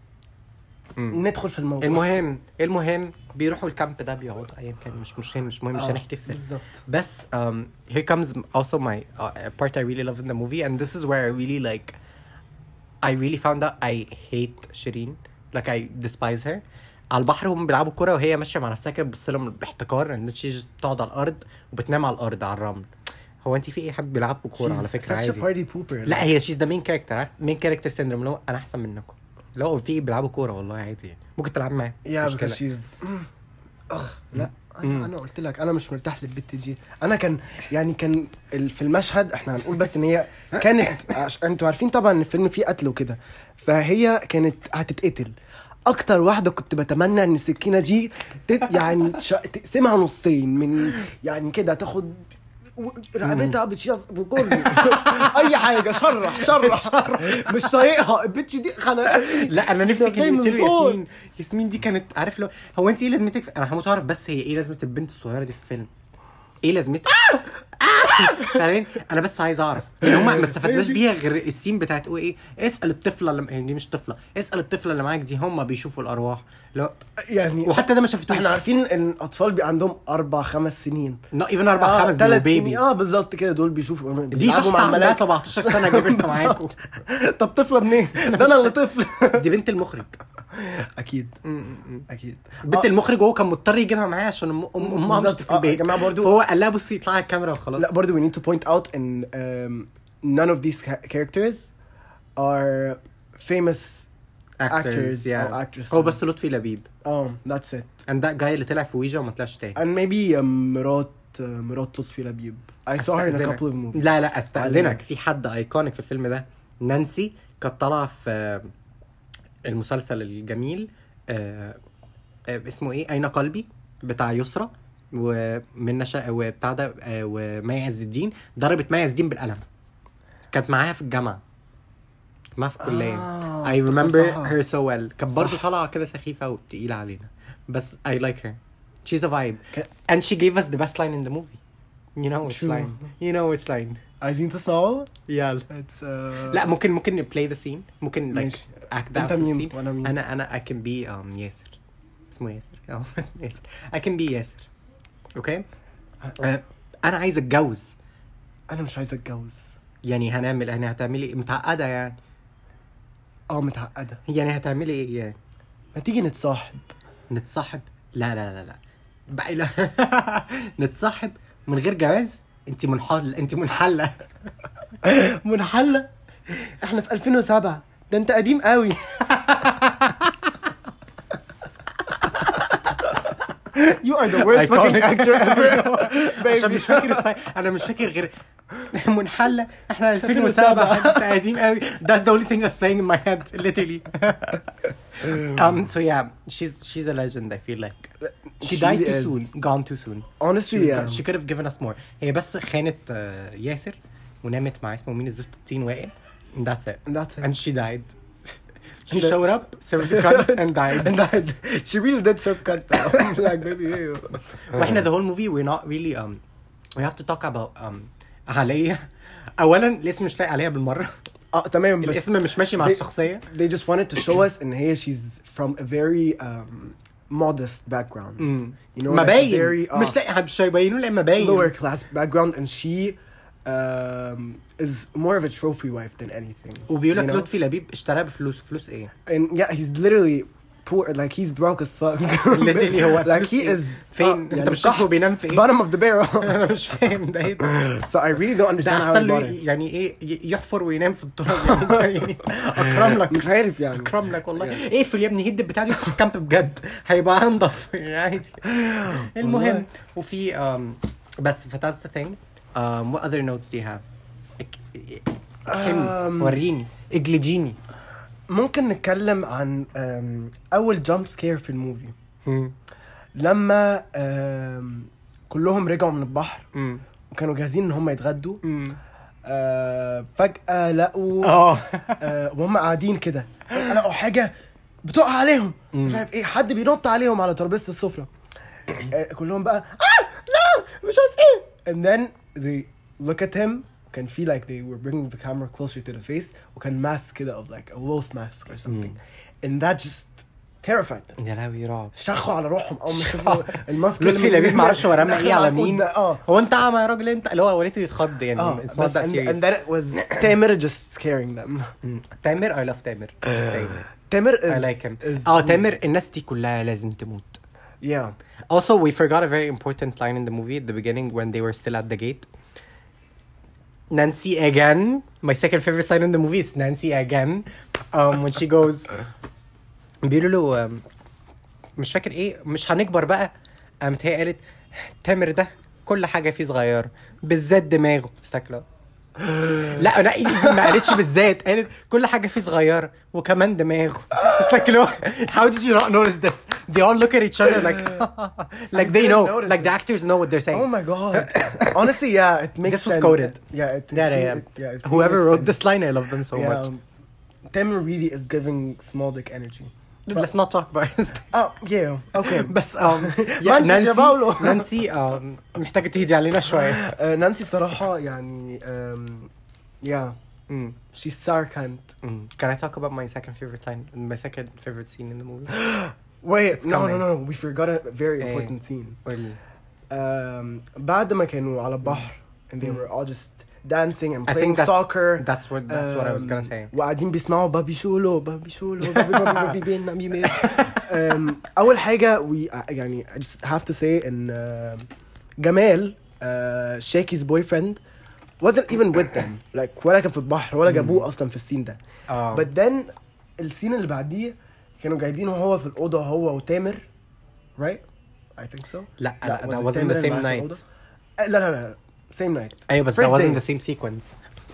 ندخل في الموضوع المهم المهم بيروحوا الكامب ده بيقعدوا ايا كان مش مش مش مهم مش آه، هنحكي الفيلم بالظبط بس um, here comes also my uh, part I really love in the movie and this is where I really like I really found out I hate شيرين like I despise her على البحر هم بيلعبوا كرة وهي ماشية مع نفسها كده بتبص لهم باحتقار and then she just بتقعد على الأرض وبتنام على الأرض على الرمل هو انت في ايه حابب بيلعبوا كوره على فكره such a عادي party pooper لا هي شيز ذا مين كاركتر عارف مين كاركتر سيندروم اللي هو انا احسن منكم اللي هو في بيلعبوا كوره والله عادي يعني ممكن تلعب معاه يا مش because مشكلة. she's اخ لا مم. انا انا قلت لك انا مش مرتاح للبت دي انا كان يعني كان ال- في المشهد احنا هنقول بس ان هي كانت عش... انتوا عارفين طبعا ان الفيلم فيه قتل وكده فهي كانت هتتقتل اكتر واحده كنت بتمنى ان السكينه دي تت يعني ش... تقسمها نصين من يعني كده تاخد و- رقبتها بتشيز بكله اي حاجه شرح شرح مش طايقها البتش دي خنقتني لا انا نفسي زي كان من قلت له فوق. ياسمين ياسمين دي كانت عارف لو هو انت ايه لازمتك في... انا هموت اعرف بس هي ايه لازمه البنت الصغيره دي في الفيلم ايه لازمتها فاهمين انا بس عايز اعرف يعني هم ما استفدناش بيها غير السين بتاعت ايه اسال الطفله اللي يعني دي مش طفله اسال الطفله اللي معاك دي هم بيشوفوا الارواح لا يعني وحتى ده ما شافتوش احنا عارفين ان الاطفال بيبقى عندهم اربع خمس سنين نوت ايفن اربع آه، خمس تلات بيبي سنين اه بالظبط كده دول بيشوفوا دي بيلعبوا شخص مع عندها الملاك 17 سنه جبتها معاكم طب طفله منين؟ ده انا اللي طفل دي بنت المخرج اكيد اكيد بنت آه، المخرج وهو كان مضطر يجيبها معاه عشان أم- أم- امها مش بالظبط. في آه، يا البيت جماعة برضو- فهو قال لها بصي اطلعي على الكاميرا وخلاص لا برضه we need to point out in um, none of these ca- characters are famous actors yeah. أو actresses. هو بس لطفي لبيب um that's it and that guy اللي طلع في ويجا وما طلعش تاني and maybe um, مرات uh, مرات لطفي لبيب I saw her in a أستأذنك. couple of movies لا لا استاذنك عليك. في حد ايكونيك في الفيلم ده نانسي كانت طالعه في المسلسل الجميل آه، آه، اسمه ايه اين قلبي بتاع يسرا ومنى شا... وبتاع ده آه، ومي عز الدين ضربت مي عز الدين بالقلم كانت معاها في الجامعه معاها في الكليه آه، I remember افتكرتها. her so well كانت برضه صح. طالعه كده سخيفه وتقيله علينا بس I like her she's a vibe ك- and she gave us the best line in the movie you know which True. line you know which line عايزين تسمعوا؟ يلا It's uh... لا ممكن ممكن play the scene ممكن like ماشي. act out انت the مين scene وانا مين؟ انا انا I can be um ياسر اسمه ياسر اه اسمه ياسر I can be ياسر اوكي آه، انا عايز اتجوز انا مش عايز اتجوز يعني هنعمل يعني هتعملي متعقده يعني اه متعقده يعني هتعملي ايه يعني ما تيجي نتصاحب نتصاحب لا لا لا لا بقى لا نتصاحب من غير جواز انت منحل انت منحله منحله احنا في 2007 ده انت قديم قوي You are the worst fucking Iconic. actor ever عشان مش فاكر الساي... انا مش فاكر غير منحله احنا 2007 انت قديم قوي that's the only thing that's playing in my head literally um so yeah she's she's a legend I feel like she, She died too is. soon gone too soon Honestly she, yeah she could have given us more هي بس خانت آه، ياسر ونامت مع اسمه مين الزفت الطين وائل and that's it And that's it and she died she And then- showed up served the cunt and died And that she really did serve cut I'm like baby ew. واحنا the whole movie we're not really um we have to talk about um عليا اولا الاسم مش لاقي عليها بالمره اه تمام بس الاسم مش ماشي مع they- الشخصيه they just wanted to show us ان هي she's from a very um, modest background امم you know like a مباين very uh, مش لاقي مش هيبينوا لي مباين lower class background and she um, is more of a trophy wife than anything وبيقول لك you know? لطفي لبيب اشتراها بفلوس فلوس ايه؟ and yeah he's literally poor like he's broke as fuck Literally هو like فلوس he إيه؟ is فين؟ آه، انت مش شايفه بينام في ايه؟ bottom of the barrel انا مش فاهم ده ايه ده؟ so I really don't ده understand how احسن he له bought ي- it يعني ايه ي- يحفر وينام في التراب يعني اكرم لك مش عارف يعني اكرم لك والله يعني. اقفل يا ابني هد بتاع دي في الكامب بجد هيبقى انضف يعني عادي المهم والله. وفي um, بس ف that's the thing um, what other notes do you have اك- اكحلني Um, وريني اجلديني ممكن نتكلم عن um, اول جامب سكير في الموفي لما um, كلهم رجعوا من البحر امم وكانوا جاهزين ان هم يتغدوا امم آه فجأة لقوا اه آه وهم قاعدين كده فجأة لقوا حاجة بتقع عليهم مش عارف ايه حد بينط عليهم على ترابيزة السفرة آه كلهم بقى اه لا مش عارف ايه and then they look at him كان في like they were bringing the camera closer to the face وكان ماسك كده of like a wolf mask or something and that just terrified them يا لهوي رعب شخوا على روحهم اول ما شافوا الماسك لطفي اللي لبيب من- معرفش هو رمى داخل ايه على العود مين ده، اه هو انت اعمى يا راجل انت اللي هو وليته يتخض يعني اه it's not بس that and, and serious then it was تامر just scaring them مم. تامر I love تامر Just saying. تامر is I like him is- اه تامر الناس دي كلها لازم تموت yeah Also, we forgot a very important line in the movie at the beginning when they were still at the gate. Nancy again. My second favorite line in the movie is Nancy again. Um, when she goes بيقولوا له um, مش فاكر ايه مش هنكبر بقى قامت هي قالت تامر ده كل حاجه فيه صغيره بالذات دماغه استكلا لا لا ما قالتش بالذات قالت كل حاجه فيه صغيره وكمان دماغه استكلا how did you not notice this they all look at each other like like they didn't know notice like the actors know what they're saying Oh my god. Honestly, yeah, it makes This was sense. coded. Yeah, it, yeah, yeah, yeah. it- yeah, it really whoever makes wrote sense. this line I love them so yeah, much um, Tamer really is giving small dick energy. let's not talk about it Oh, yeah, okay. بس um, ما yeah, انتش يا نانسي باولو. نانسي um, محتاجة تهدي علينا شوية آه، نانسي بصراحة يعني um, yeah Mm, she's sarcant. mm. Can I talk about my second favorite line, my second favorite scene in the movie? Wait, no, no, coming. no, we forgot a very Eh. important scene. Really? Um, بعد ما كانوا على البحر and they Mm. were all just dancing and I playing think that's- soccer. That's what that's what I was gonna Um, say. وقاعدين بيسمعوا بابي شولو بابي شولو بابي بابي بابي بين بابي بين um, اول حاجه we يعني I just have to say ان uh, جمال uh, شاكي's boyfriend wasn't even with them like ولا كان في البحر ولا جابوه اصلا في السين ده Um, but then السين اللي بعديه كانوا جايبينه هو في الاوضه هو وتامر right I think so لا لا was that it wasn't تامر the اللي same معاه في night. الأوضة؟ آه، لا لا لا same night ايوه بس First that wasn't day. the same sequence.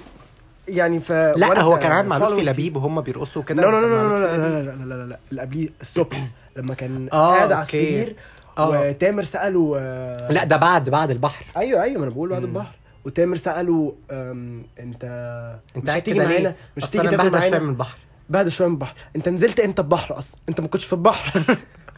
يعني ف لا هو كان قاعد مع لطفي following لبيب وهم بيرقصوا لا كده لا لا مع لا لطفي لا لبيب. لا لا لا لا لا اللي قبليه الصبح لما كان آه، قاعد على أوكي. السرير آه. وتامر سأله آه، لا ده بعد بعد البحر ايوه ايوه ما انا بقول بعد مم. البحر وتامر سأله آم، انت انت مش قاعد هتيجي كده معانا ليه؟ مش أصل هتيجي أنا تاكل بعد شوية معانا من البحر بعد شويه من البحر انت نزلت امتى البحر اصلا انت ما كنتش في البحر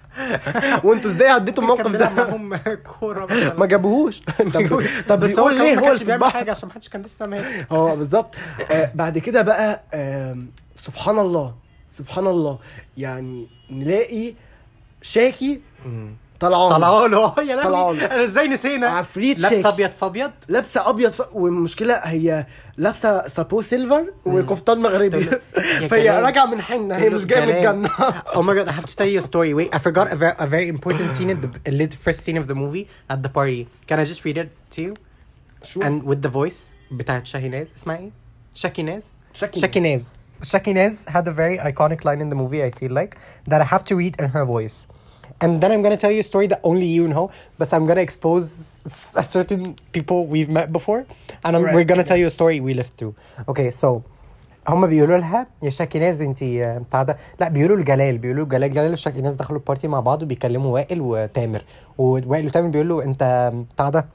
وانتوا ازاي عديتوا الموقف كان بيلعب ده معاهم كورة مثلاً. ما جابوهوش طب طب بس هو بيقول كمان ليه ما هو كانش في بيعمل البحر حاجة عشان محدش كان لسه مات هو بالظبط آه بعد كده بقى آم، سبحان الله سبحان الله يعني نلاقي شاكي طلعان طلعوا له يا طلعوا لهوي له. انا ازاي نسينا عفريت لابسه شاكي ابيض فابيض لابسه ابيض ف... والمشكله هي لابسه سابو سيلفر وقفطان مغربي يا فهي كلام. راجعه من حنه هي مش جايه من كلام. الجنه oh my god, I have to tell you a story. Wait, I forgot a, ver- a very important scene in the a lit- first scene of the movie at the party. Can I just read it to you? شو And with the voice بتاعت شاهيناز اسمها ايه؟ شاكيناز شاكي شاكيناز Shakinez had a very iconic line in the movie, I feel like, that I have to read in her voice. And then I'm gonna tell you a story that only you know, but I'm gonna expose s- a certain people we've met before, and I'm, Right. we're gonna tell you a story we lived through. Okay, so هم بيقولوا لها يا شاكيناز انت بتاع ده لا بيقولوا لجلال بيقولوا لجلال جلال والشاكيناز دخلوا البارتي مع بعض وبيكلموا وائل وتامر ووائل وتامر بيقولوا انت بتاع ده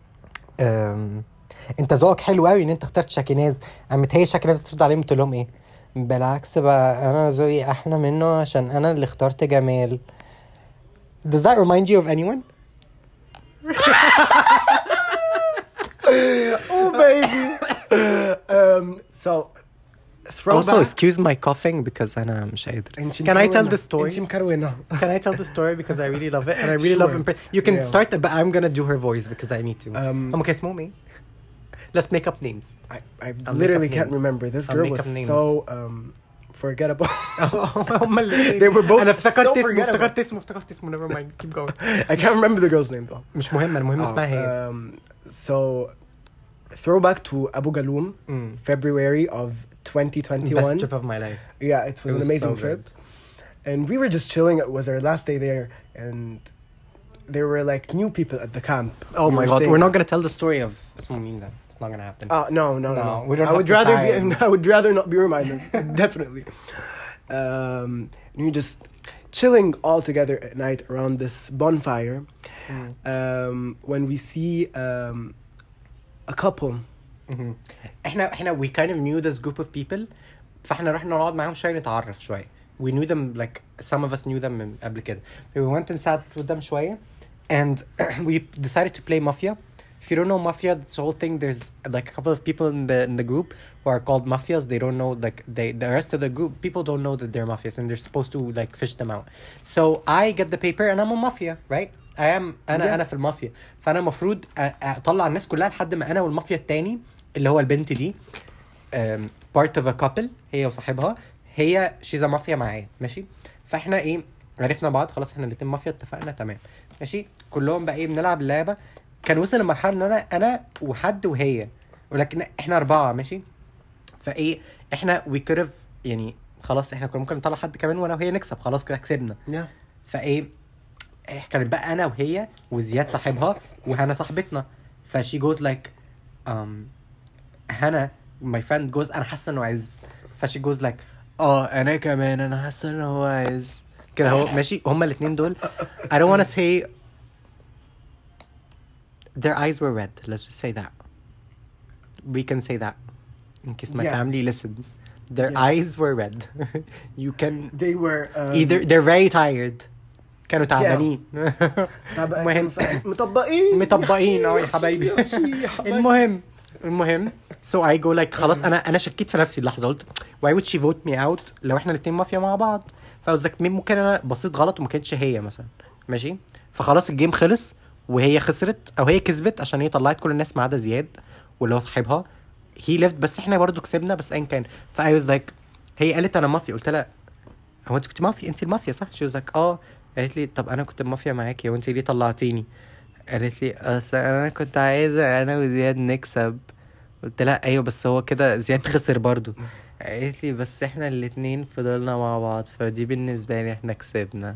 أم، انت ذوقك حلو قوي ان انت اخترت شاكيناز قامت هي شاكيناز ترد عليهم تقول لهم ايه بالعكس بقى انا ذوقي احلى منه عشان انا اللي اخترت جمال Does that remind you of anyone? oh baby um, so Also, throwback excuse my coughing because انا مش قادر. انت Can I tell مكرونة. the story? انت مكرونه Can I tell the story because I really love it and I really love Sure. impre- You can Yeah. start but I'm gonna do her voice because I need to. Um, هم كان اسمهم ايه؟ Let's make up names. I, I I'll literally make up can't names. remember this I'll girl make was up names. so um, forgettable هم اللي They were both انا افتكرت so اسمه forgettable. افتكرت اسمه افتكرت اسمه never mind keep going I can't remember the girl's name though مش مهم المهم اسمها هي um, so throwback to Abu Galoom Mm. February of best 2021 trip of my life yeah it was It an was amazing so trip and we were just chilling it was our last day there and there were like new people at the camp Oh We my were god, staying- we're not gonna tell the story of اسمه مين ده. It's not gonna happen. Uh, no, no, no, No, no. we don't I have would the rather time. be. I would rather not be reminded. Definitely. Um, and you're just chilling all together at night around this bonfire. Mm. Um, when we see um, a couple. Mhm. احنا احنا we kind of knew this group of people فاحنا رحنا نقعد معاهم شويه نتعرف شويه. We knew them like some of us knew them من قبل كده. We went and sat with them شويه and we decided to play Mafia. If you don't know Mafia, this whole thing there's like a couple of people in the in the group who are called mafias. They don't know like they the rest of the group people don't know that they're mafias and they're supposed to like fish them out. So I get the paper and I'm a mafia, right? I am انا Yeah. انا في المافيا فانا المفروض أ- اطلع الناس كلها لحد ما انا والمافيا التاني اللي هو البنت دي um, part of a couple هي وصاحبها هي she's a mafia معايا ماشي فاحنا ايه عرفنا بعض خلاص احنا الاتنين مافيا اتفقنا تمام ماشي كلهم بقى ايه بنلعب اللعبه كان وصل لمرحله ان انا انا وحد وهي ولكن احنا اربعه ماشي فايه احنا وي كود يعني خلاص احنا كنا ممكن نطلع حد كمان وانا وهي نكسب خلاص كده كسبنا يا فايه إح- كانت بقى انا وهي وزياد صاحبها وهنا صاحبتنا فشي جوز لايك um هنا ماي فريند جوز انا حاسه انه عايز فشي جوز لايك اه انا كمان انا حاسه انه هو عايز كده هو ماشي هما الاثنين دول I don't wanna say their eyes were red let's just say that we can say that in case my Yeah. family listens their Yeah. eyes were red you can they were um, either they're very tired كانوا تعبانين طب المهم مطبقين مطبقين اه يا حبايبي يا شي- يا حبايبي. المهم المهم so I go like خلاص انا انا شكيت في نفسي اللحظه قلت why would she vote me out لو احنا الاثنين مافيا مع بعض فقصدك مين ممكن انا بصيت غلط وما كانتش هي مثلا ماشي فخلاص الجيم خلص وهي خسرت او هي كسبت عشان هي طلعت كل الناس ما عدا زياد واللي هو صاحبها هي ليفت بس احنا برضو كسبنا بس ايا كان فاي واز لايك هي قالت انا مافيا قلت لها هو انت كنت مافيا انت المافيا صح شي واز لايك اه قالت لي طب انا كنت مافيا معاكي وانت ليه طلعتيني قالت لي اصل انا كنت عايزه انا وزياد نكسب قلت لها ايوه بس هو كده زياد خسر برضو قالت لي بس احنا الاتنين فضلنا مع بعض فدي بالنسبه لي احنا كسبنا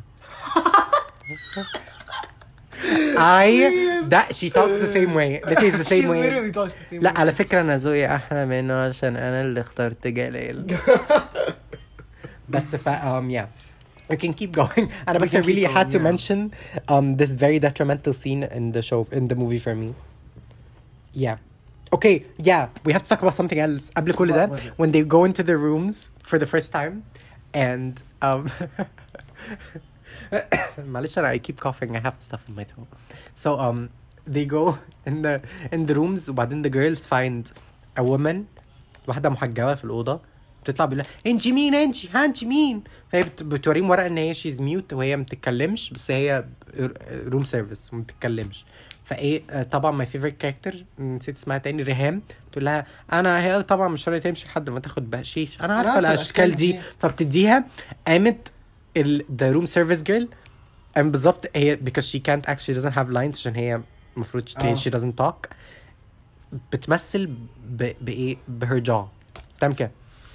I that she talks the same way that is the She same way literally talks the same لا way. على فكرة أنا ذوقي أحلى منه عشان أنا اللي اخترت جلال بس ف um yeah we can keep going أنا بس I can keep really had going, to yeah. mention um this very detrimental scene in the show in the movie for me yeah okay yeah we have to talk about something else قبل كل ده What was it? when they go into the rooms for the first time and um معلش انا I keep coughing I have stuff in my throat so um they go in the in the rooms وبعدين the girls find a woman واحدة محجبة في الأوضة بتطلع بيقول لها انت مين انت ها انت مين فهي بت- بتوريهم ورقة ان هي شيز ميوت وهي ما بتتكلمش بس هي روم سيرفيس وما بتتكلمش فايه آه، طبعا ماي فيفرت كاركتر نسيت اسمها تاني ريهام تقول لها انا هي طبعا مش راضيه تمشي لحد ما تاخد بقشيش انا عارفه عارفة الاشكال الأشكال دي دي. فبتديها قامت ال the room service girl قام بالظبط هي because she can't actually doesn't have lines عشان هي المفروض she, آه. she doesn't talk بتمثل ب... بايه بهر jaw تمام كده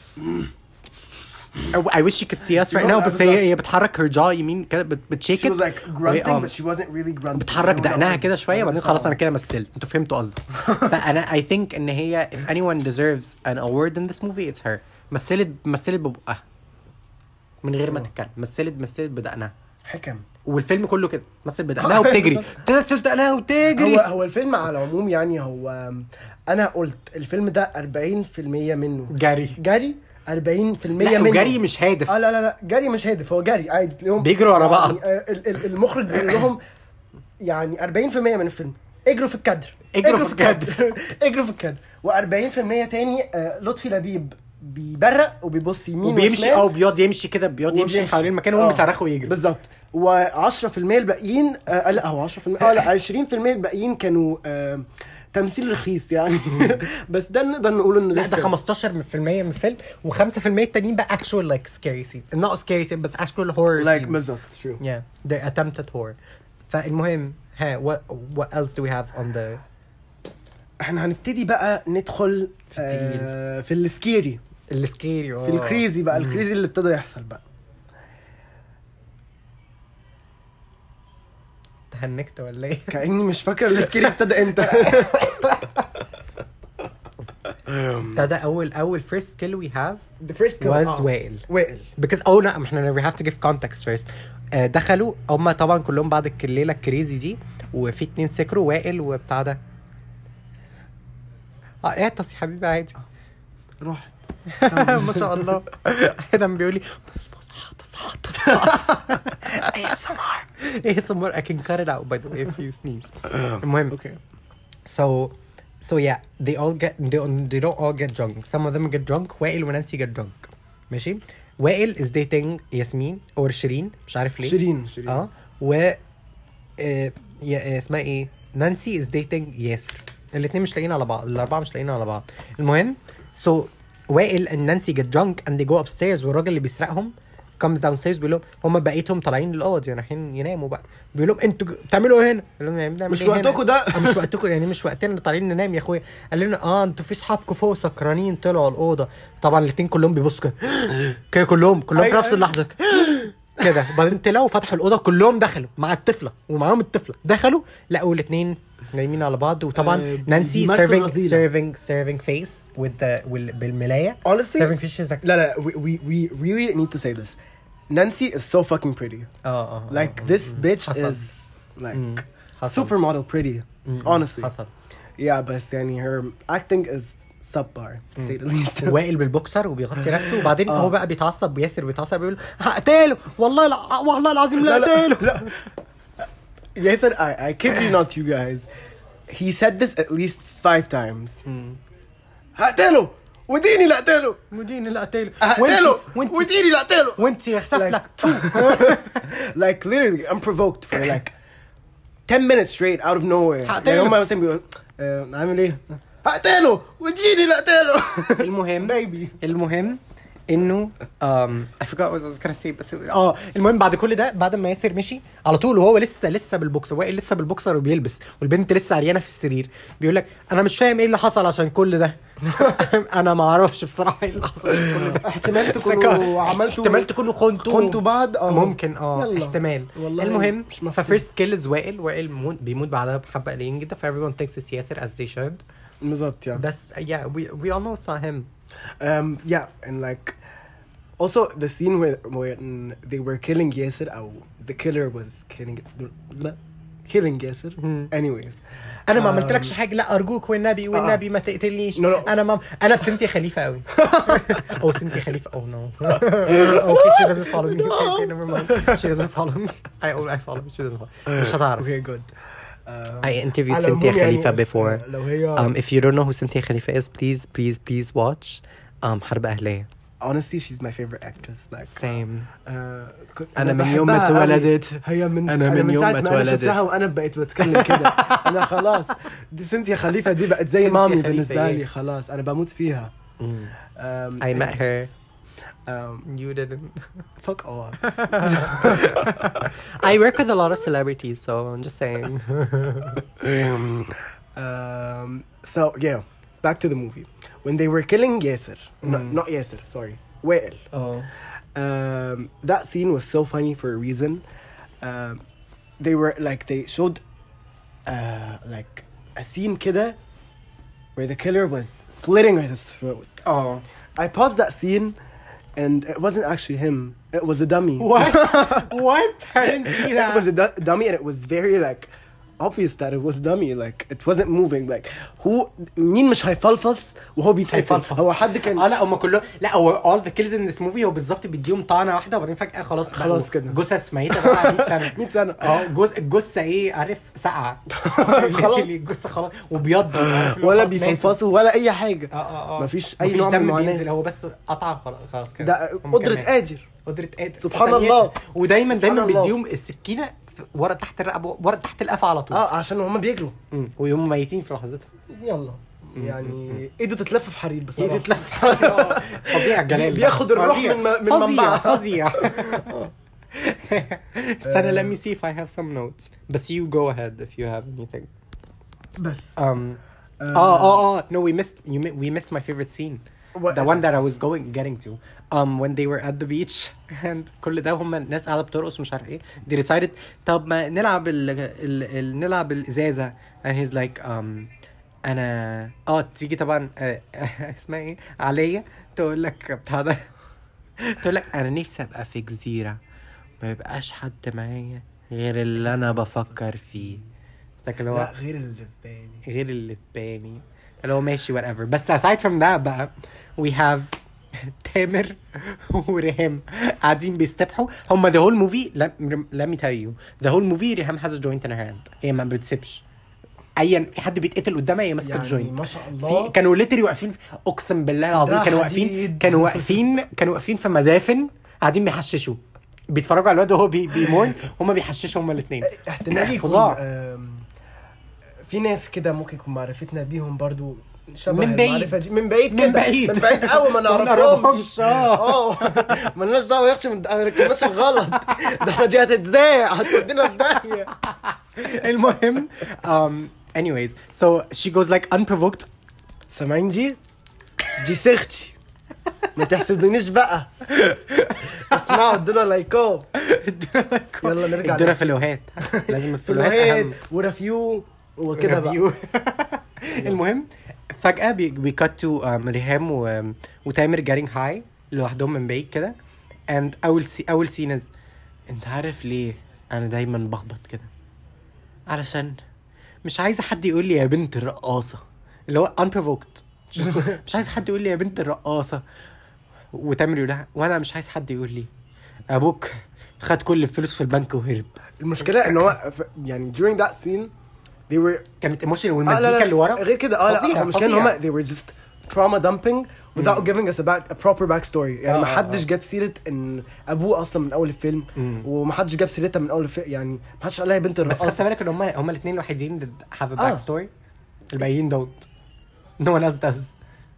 I wish you could see us right now بس هي هي بتحرك her jaw يمين كده بت- بتشيك She was it like grunting آه. but she wasn't really grunting. بتحرك I don't know دقنها what- كده شويه what وبعدين the خلاص انا sound. كده مثلت انتوا فهمتوا قصدي فانا I think ان هي if anyone deserves an award in this movie it's her مثلت مثلت ببقها من غير ما True. تتكلم مثلت مثلت بدقنها حكم والفيلم كله كده مثل بدقنها وبتجري تمثل بدقنها وتجري هو هو الفيلم على العموم يعني هو انا قلت الفيلم ده 40% منه جري جري 40% لا منه وجري مش هادف اه لا لا لا جري مش هادف هو جري عادي تلاقيهم بيجروا ورا بعض. يعني آه، ال- ال- المخرج بيقول لهم يعني 40% من الفيلم اجروا في الكادر اجروا في الكادر. اجروا في الكادر و40% تاني آه، لطفي لبيب بيبرق وبيبص يمين وبيمشي وشمال. او بيقعد يمشي كده بيقعد يمشي وبيمشي. حوالين المكان وهم آه. بيصرخوا ويجري بالظبط و10% الباقيين آه لا هو 10% اه لا 20% الباقيين كانوا آه تمثيل رخيص يعني بس ده نقدر نقول انه لا ده فيلم. 15% من الفيلم و5% التانيين بقى actual like scary scene not scary scene بس actual horror like scenes. بالظبط true Yeah, the attempted horror. فالمهم ها what what else do we have on the احنا هنبتدي بقى ندخل في التقيل. آه في السكيري السكيري في الكريزي بقى الكريزي اللي ابتدى يحصل بقى تهنكت ولا ايه؟ كاني مش فاكره السكيري ابتدى امتى ابتدى اول اول first kill we have the first kill. was آه. وائل وائل because oh no احنا we have to give context first آه، دخلوا هم طبعا كلهم بعد الليله الكريزي دي وفي اتنين سكروا وائل وبتاع ده اه اعطس يا حبيبي عادي روح ما شاء الله ادم بيقول لي بص بص حاطس حاطس حاطس ASMR ASMR I can cut it out by the way if you sneeze المهم اوكي so so yeah they all get they, they don't all get drunk some of them get drunk وائل ونانسي get drunk ماشي وائل is dating ياسمين or شيرين مش عارف ليه شيرين شيرين اه و آه، يا- اسمها ايه نانسي از ديتنج ياسر الاثنين مش لاقيين على بعض الاربعه مش لاقيين على بعض المهم سو وائل and نانسي get drunk and they go upstairs والراجل اللي بيسرقهم comes downstairs بيقول لهم هم بقيتهم طالعين الاوض يعني رايحين يناموا بقى بيقول لهم انتوا بتعملوا ايه هنا؟ قال لهم يعني بنعمل مش إيه هنا؟ وقتكم ده. آه، مش وقتكم يعني مش وقتنا طالعين ننام يا اخويا قال لنا اه انتوا في اصحابكم فوق سكرانين طلعوا الاوضه طبعا الاثنين كلهم بيبصوا كده كده كلهم كلهم في أيوة، نفس أيوة. اللحظه كده وبعدين طلعوا فتحوا الاوضه كلهم دخلوا مع الطفله ومعاهم الطفله دخلوا لقوا الاثنين نايمين على بعض وطبعا آه، نانسي بيمارسوا سيرفينج الرذيلة. سيرفينج سيرفينج فيس with the وال- بالملايه Honestly, سيرفينج فيس she's like لا لا we, we, we really need to say this. Nancy is so fucking pretty. اه اه Like this bitch حصل. is like Mm. حصل. supermodel pretty. Mm, mm. Honestly. حصل Yeah, بس يعني her acting is subpar to say the least. واقل بالبوكسر وبيغطي نفسه وبعدين آه. هو بقى بيتعصب بياسر بيتعصب بيقول هقتله والله لا والله العظيم لا لا اقتله لا Jason, I, I kid you not, you guys. He said this at least five times. هقتله وديني لا اقتله مديني لا اقتله هقتله وانت وديني لا اقتله وانت يا سفلة like literally unprovoked for like 10 minutes straight out of nowhere هقتله. يعني هم مثلا بيقول آه، عامل ايه هقتله وديني لا اقتله المهم Baby. المهم انه um, I forgot what I was gonna say بس اه المهم بعد كل ده بعد ما ياسر مشي على طول وهو لسه لسه بالبوكسر وائل لسه بالبوكسر وبيلبس والبنت لسه عريانه في السرير بيقول لك انا مش فاهم ايه اللي حصل عشان كل ده انا ما اعرفش بصراحه ايه اللي حصل عشان كل ده احتمال بس تكونوا كا- عملتوا احتمال تكونوا خنتوا خنتوا بعض اه ممكن اه يلا. احتمال والله المهم مش مفهوم. ففيرست كيلز وائل وائل موت بيموت بعدها بحبه قليلين جدا ف everyone thinks it's ياسر as they should بالظبط yeah بس yeah we, we all know saw him Um, yeah, and like also the scene where when they were killing Yasser, or the killer was killing killing Yasser. Hmm. Anyways, انا ما Um, عملتلكش حاجه لا ارجوك والنبي والنبي ما تقتلنيش No, no. انا ما انا بسنتي خليفه قوي او سنتي خليفه oh no okay she doesn't follow me okay, okay never mind she doesn't follow me I oh, I follow she doesn't follow مش هتعرف okay, good. Um, I interviewed على Cynthia العموم يعني Khalifa if- before لو هي um if you don't know who Cynthia Khalifa is please please please watch um حرب اهليه honestly she's my favorite actress. Like same uh, كنت- أنا من يوم ما بحبها قوي. اتولدت. هي من أنا من يوم ساعة ما أنا اتولدت. شفتها وانا بقيت بتكلم كده انا خلاص دي سنتيا خليفه دي بقت زي سنتيا مامي خليفة بالنسبه إيه؟ لي خلاص انا بموت فيها Mm. um, I met her um, you didn't fuck off I work with a lot of celebrities so I'm just saying Um, so yeah, back to the movie. When they were killing Yasser, no, Mm. not Yasser, sorry, Wael. oh Um, that scene was so funny for a reason. Um, they were like they showed, uh, like a scene kida, where the killer was slitting his throat. oh I paused that scene, and it wasn't actually him. It was a dummy. What? what? I didn't see that. it was a du- dummy, and it was very like obvious that it was dummy. Like it wasn't moving. Like who مين مش هيفلفص وهو بيتقتل هيفلفص. هو حد كان اه لا هم كلهم لا هو all the kills in this movie هو بالظبط بيديهم طعنه واحده وبعدين فجاه خلاص بقوا خلاص كده. جثث ميته بقى 100 سنه 100 سنة. اه جزء الجثه ايه عارف ساقعه خلاص. Literally الجثه خلاص وبيض عارف اللي هو ولا خلاص ماتوا. بيفلفصوا ولا اي حاجه اه اه اه مفيش أي مفيش نوع من دم المعاناة. بينزل هو بس قطع خلاص خلاص كده ده هم قدرة كمان. قادر قدرة قادر سبحان ثانية. الله. ودايما دايما سبحان الله. بيديهم السكينه في- ورا تحت الرقبه ورا تحت القفا على طول اه عشان هما بيجروا مم. ويقوموا ميتين في لحظتها يلا يعني ايده تتلف في حرير بس ايدي تلف فظيع الجلال ده. بياخد الروح فظيع. من م- من فظيع منبعها. فظيع استنى let me see if I have some notes بس you go ahead if you have anything بس um اه اه اه no we missed you mi- we missed my favorite scene What the is one it? that I was going getting to um when they were at the beach and كل ده هم الناس قاعده بترقص ومش عارف ايه they decided طب ما نلعب ال ال ال نلعب الازازه and he's like um انا اه تيجي طبعا آه، اسمها ايه عليا تقول لك بتاع ده تقول لك انا نفسي ابقى في جزيره ما يبقاش حد معايا غير اللي انا بفكر فيه قصدك اللي هو لا غير اللي في بالي غير اللي في بالي اللي هو ماشي وات ايفر بس aside from that بقى we have تامر وريهام قاعدين بيستبحوا هم the whole movie let, let me tell you the whole movie ريهام has a joint in her hand هي ما بتسيبش ايا في حد بيتقتل قدامها هي ماسكه يعني الجوينت ما شاء الله في كانوا ليتري واقفين في- اقسم بالله العظيم كانوا واقفين حديد. كانوا واقفين كانوا واقفين في مدافن قاعدين بيحششوا بيتفرجوا على الواد وهو بي- بيمون هما بيحششوا هما الاثنين احتمال يكون فظاع. آم، في ناس كده ممكن يكون معرفتنا بيهم برضو شبه من بعيد. المعرفة دي. من بعيد من كده بعيد. من بعيد قوي ما ما نعرفهمش نعرفهمش، اه. اه مالناش دعوه يا اختي ما ركبناش الغلط ده احنا دي هتتذاع هتودينا في داهيه المهم um, anyways so she goes like unprovoked سامعين دي؟ دي سختي ما تحسدنيش بقى اسمعوا ادونا لايكات يلا نرجع ادونا لل- فلوهات لازم الفلوهات فلوهات اهم ورفيو وكده بقى ريفيو. المهم فجأة بي بي cut to um, ريهام و, وتامر getting high لوحدهم من بعيد كده and أول سي أول سينز أنت عارف ليه أنا دايما بخبط كده علشان مش عايزة حد يقول لي يا بنت الرقاصة اللي هو unprovoked Just- مش عايز حد يقول لي يا بنت الرقاصة وتامر يقول لها وأنا مش عايز حد يقول لي أبوك خد كل الفلوس في البنك وهرب المشكله ان هو ف- يعني during that scene they were كانت ايموشن آه، لا، والمزيكا لا، اللي ورا غير كده اه لا فظيع، هو المشكله ان فظيع. هم they were just trauma dumping without giving us a back a proper back story يعني آه، ما آه، حدش آه. جاب سيره ان ابوه اصلا من اول الفيلم مم. وما حدش جاب سيرتها من اول الفيلم يعني ما حدش قال لها يا بنت بس خدت الرقاصه بالك ان هم هم الاثنين الوحيدين that have a آه. back story الباقيين don't no one else does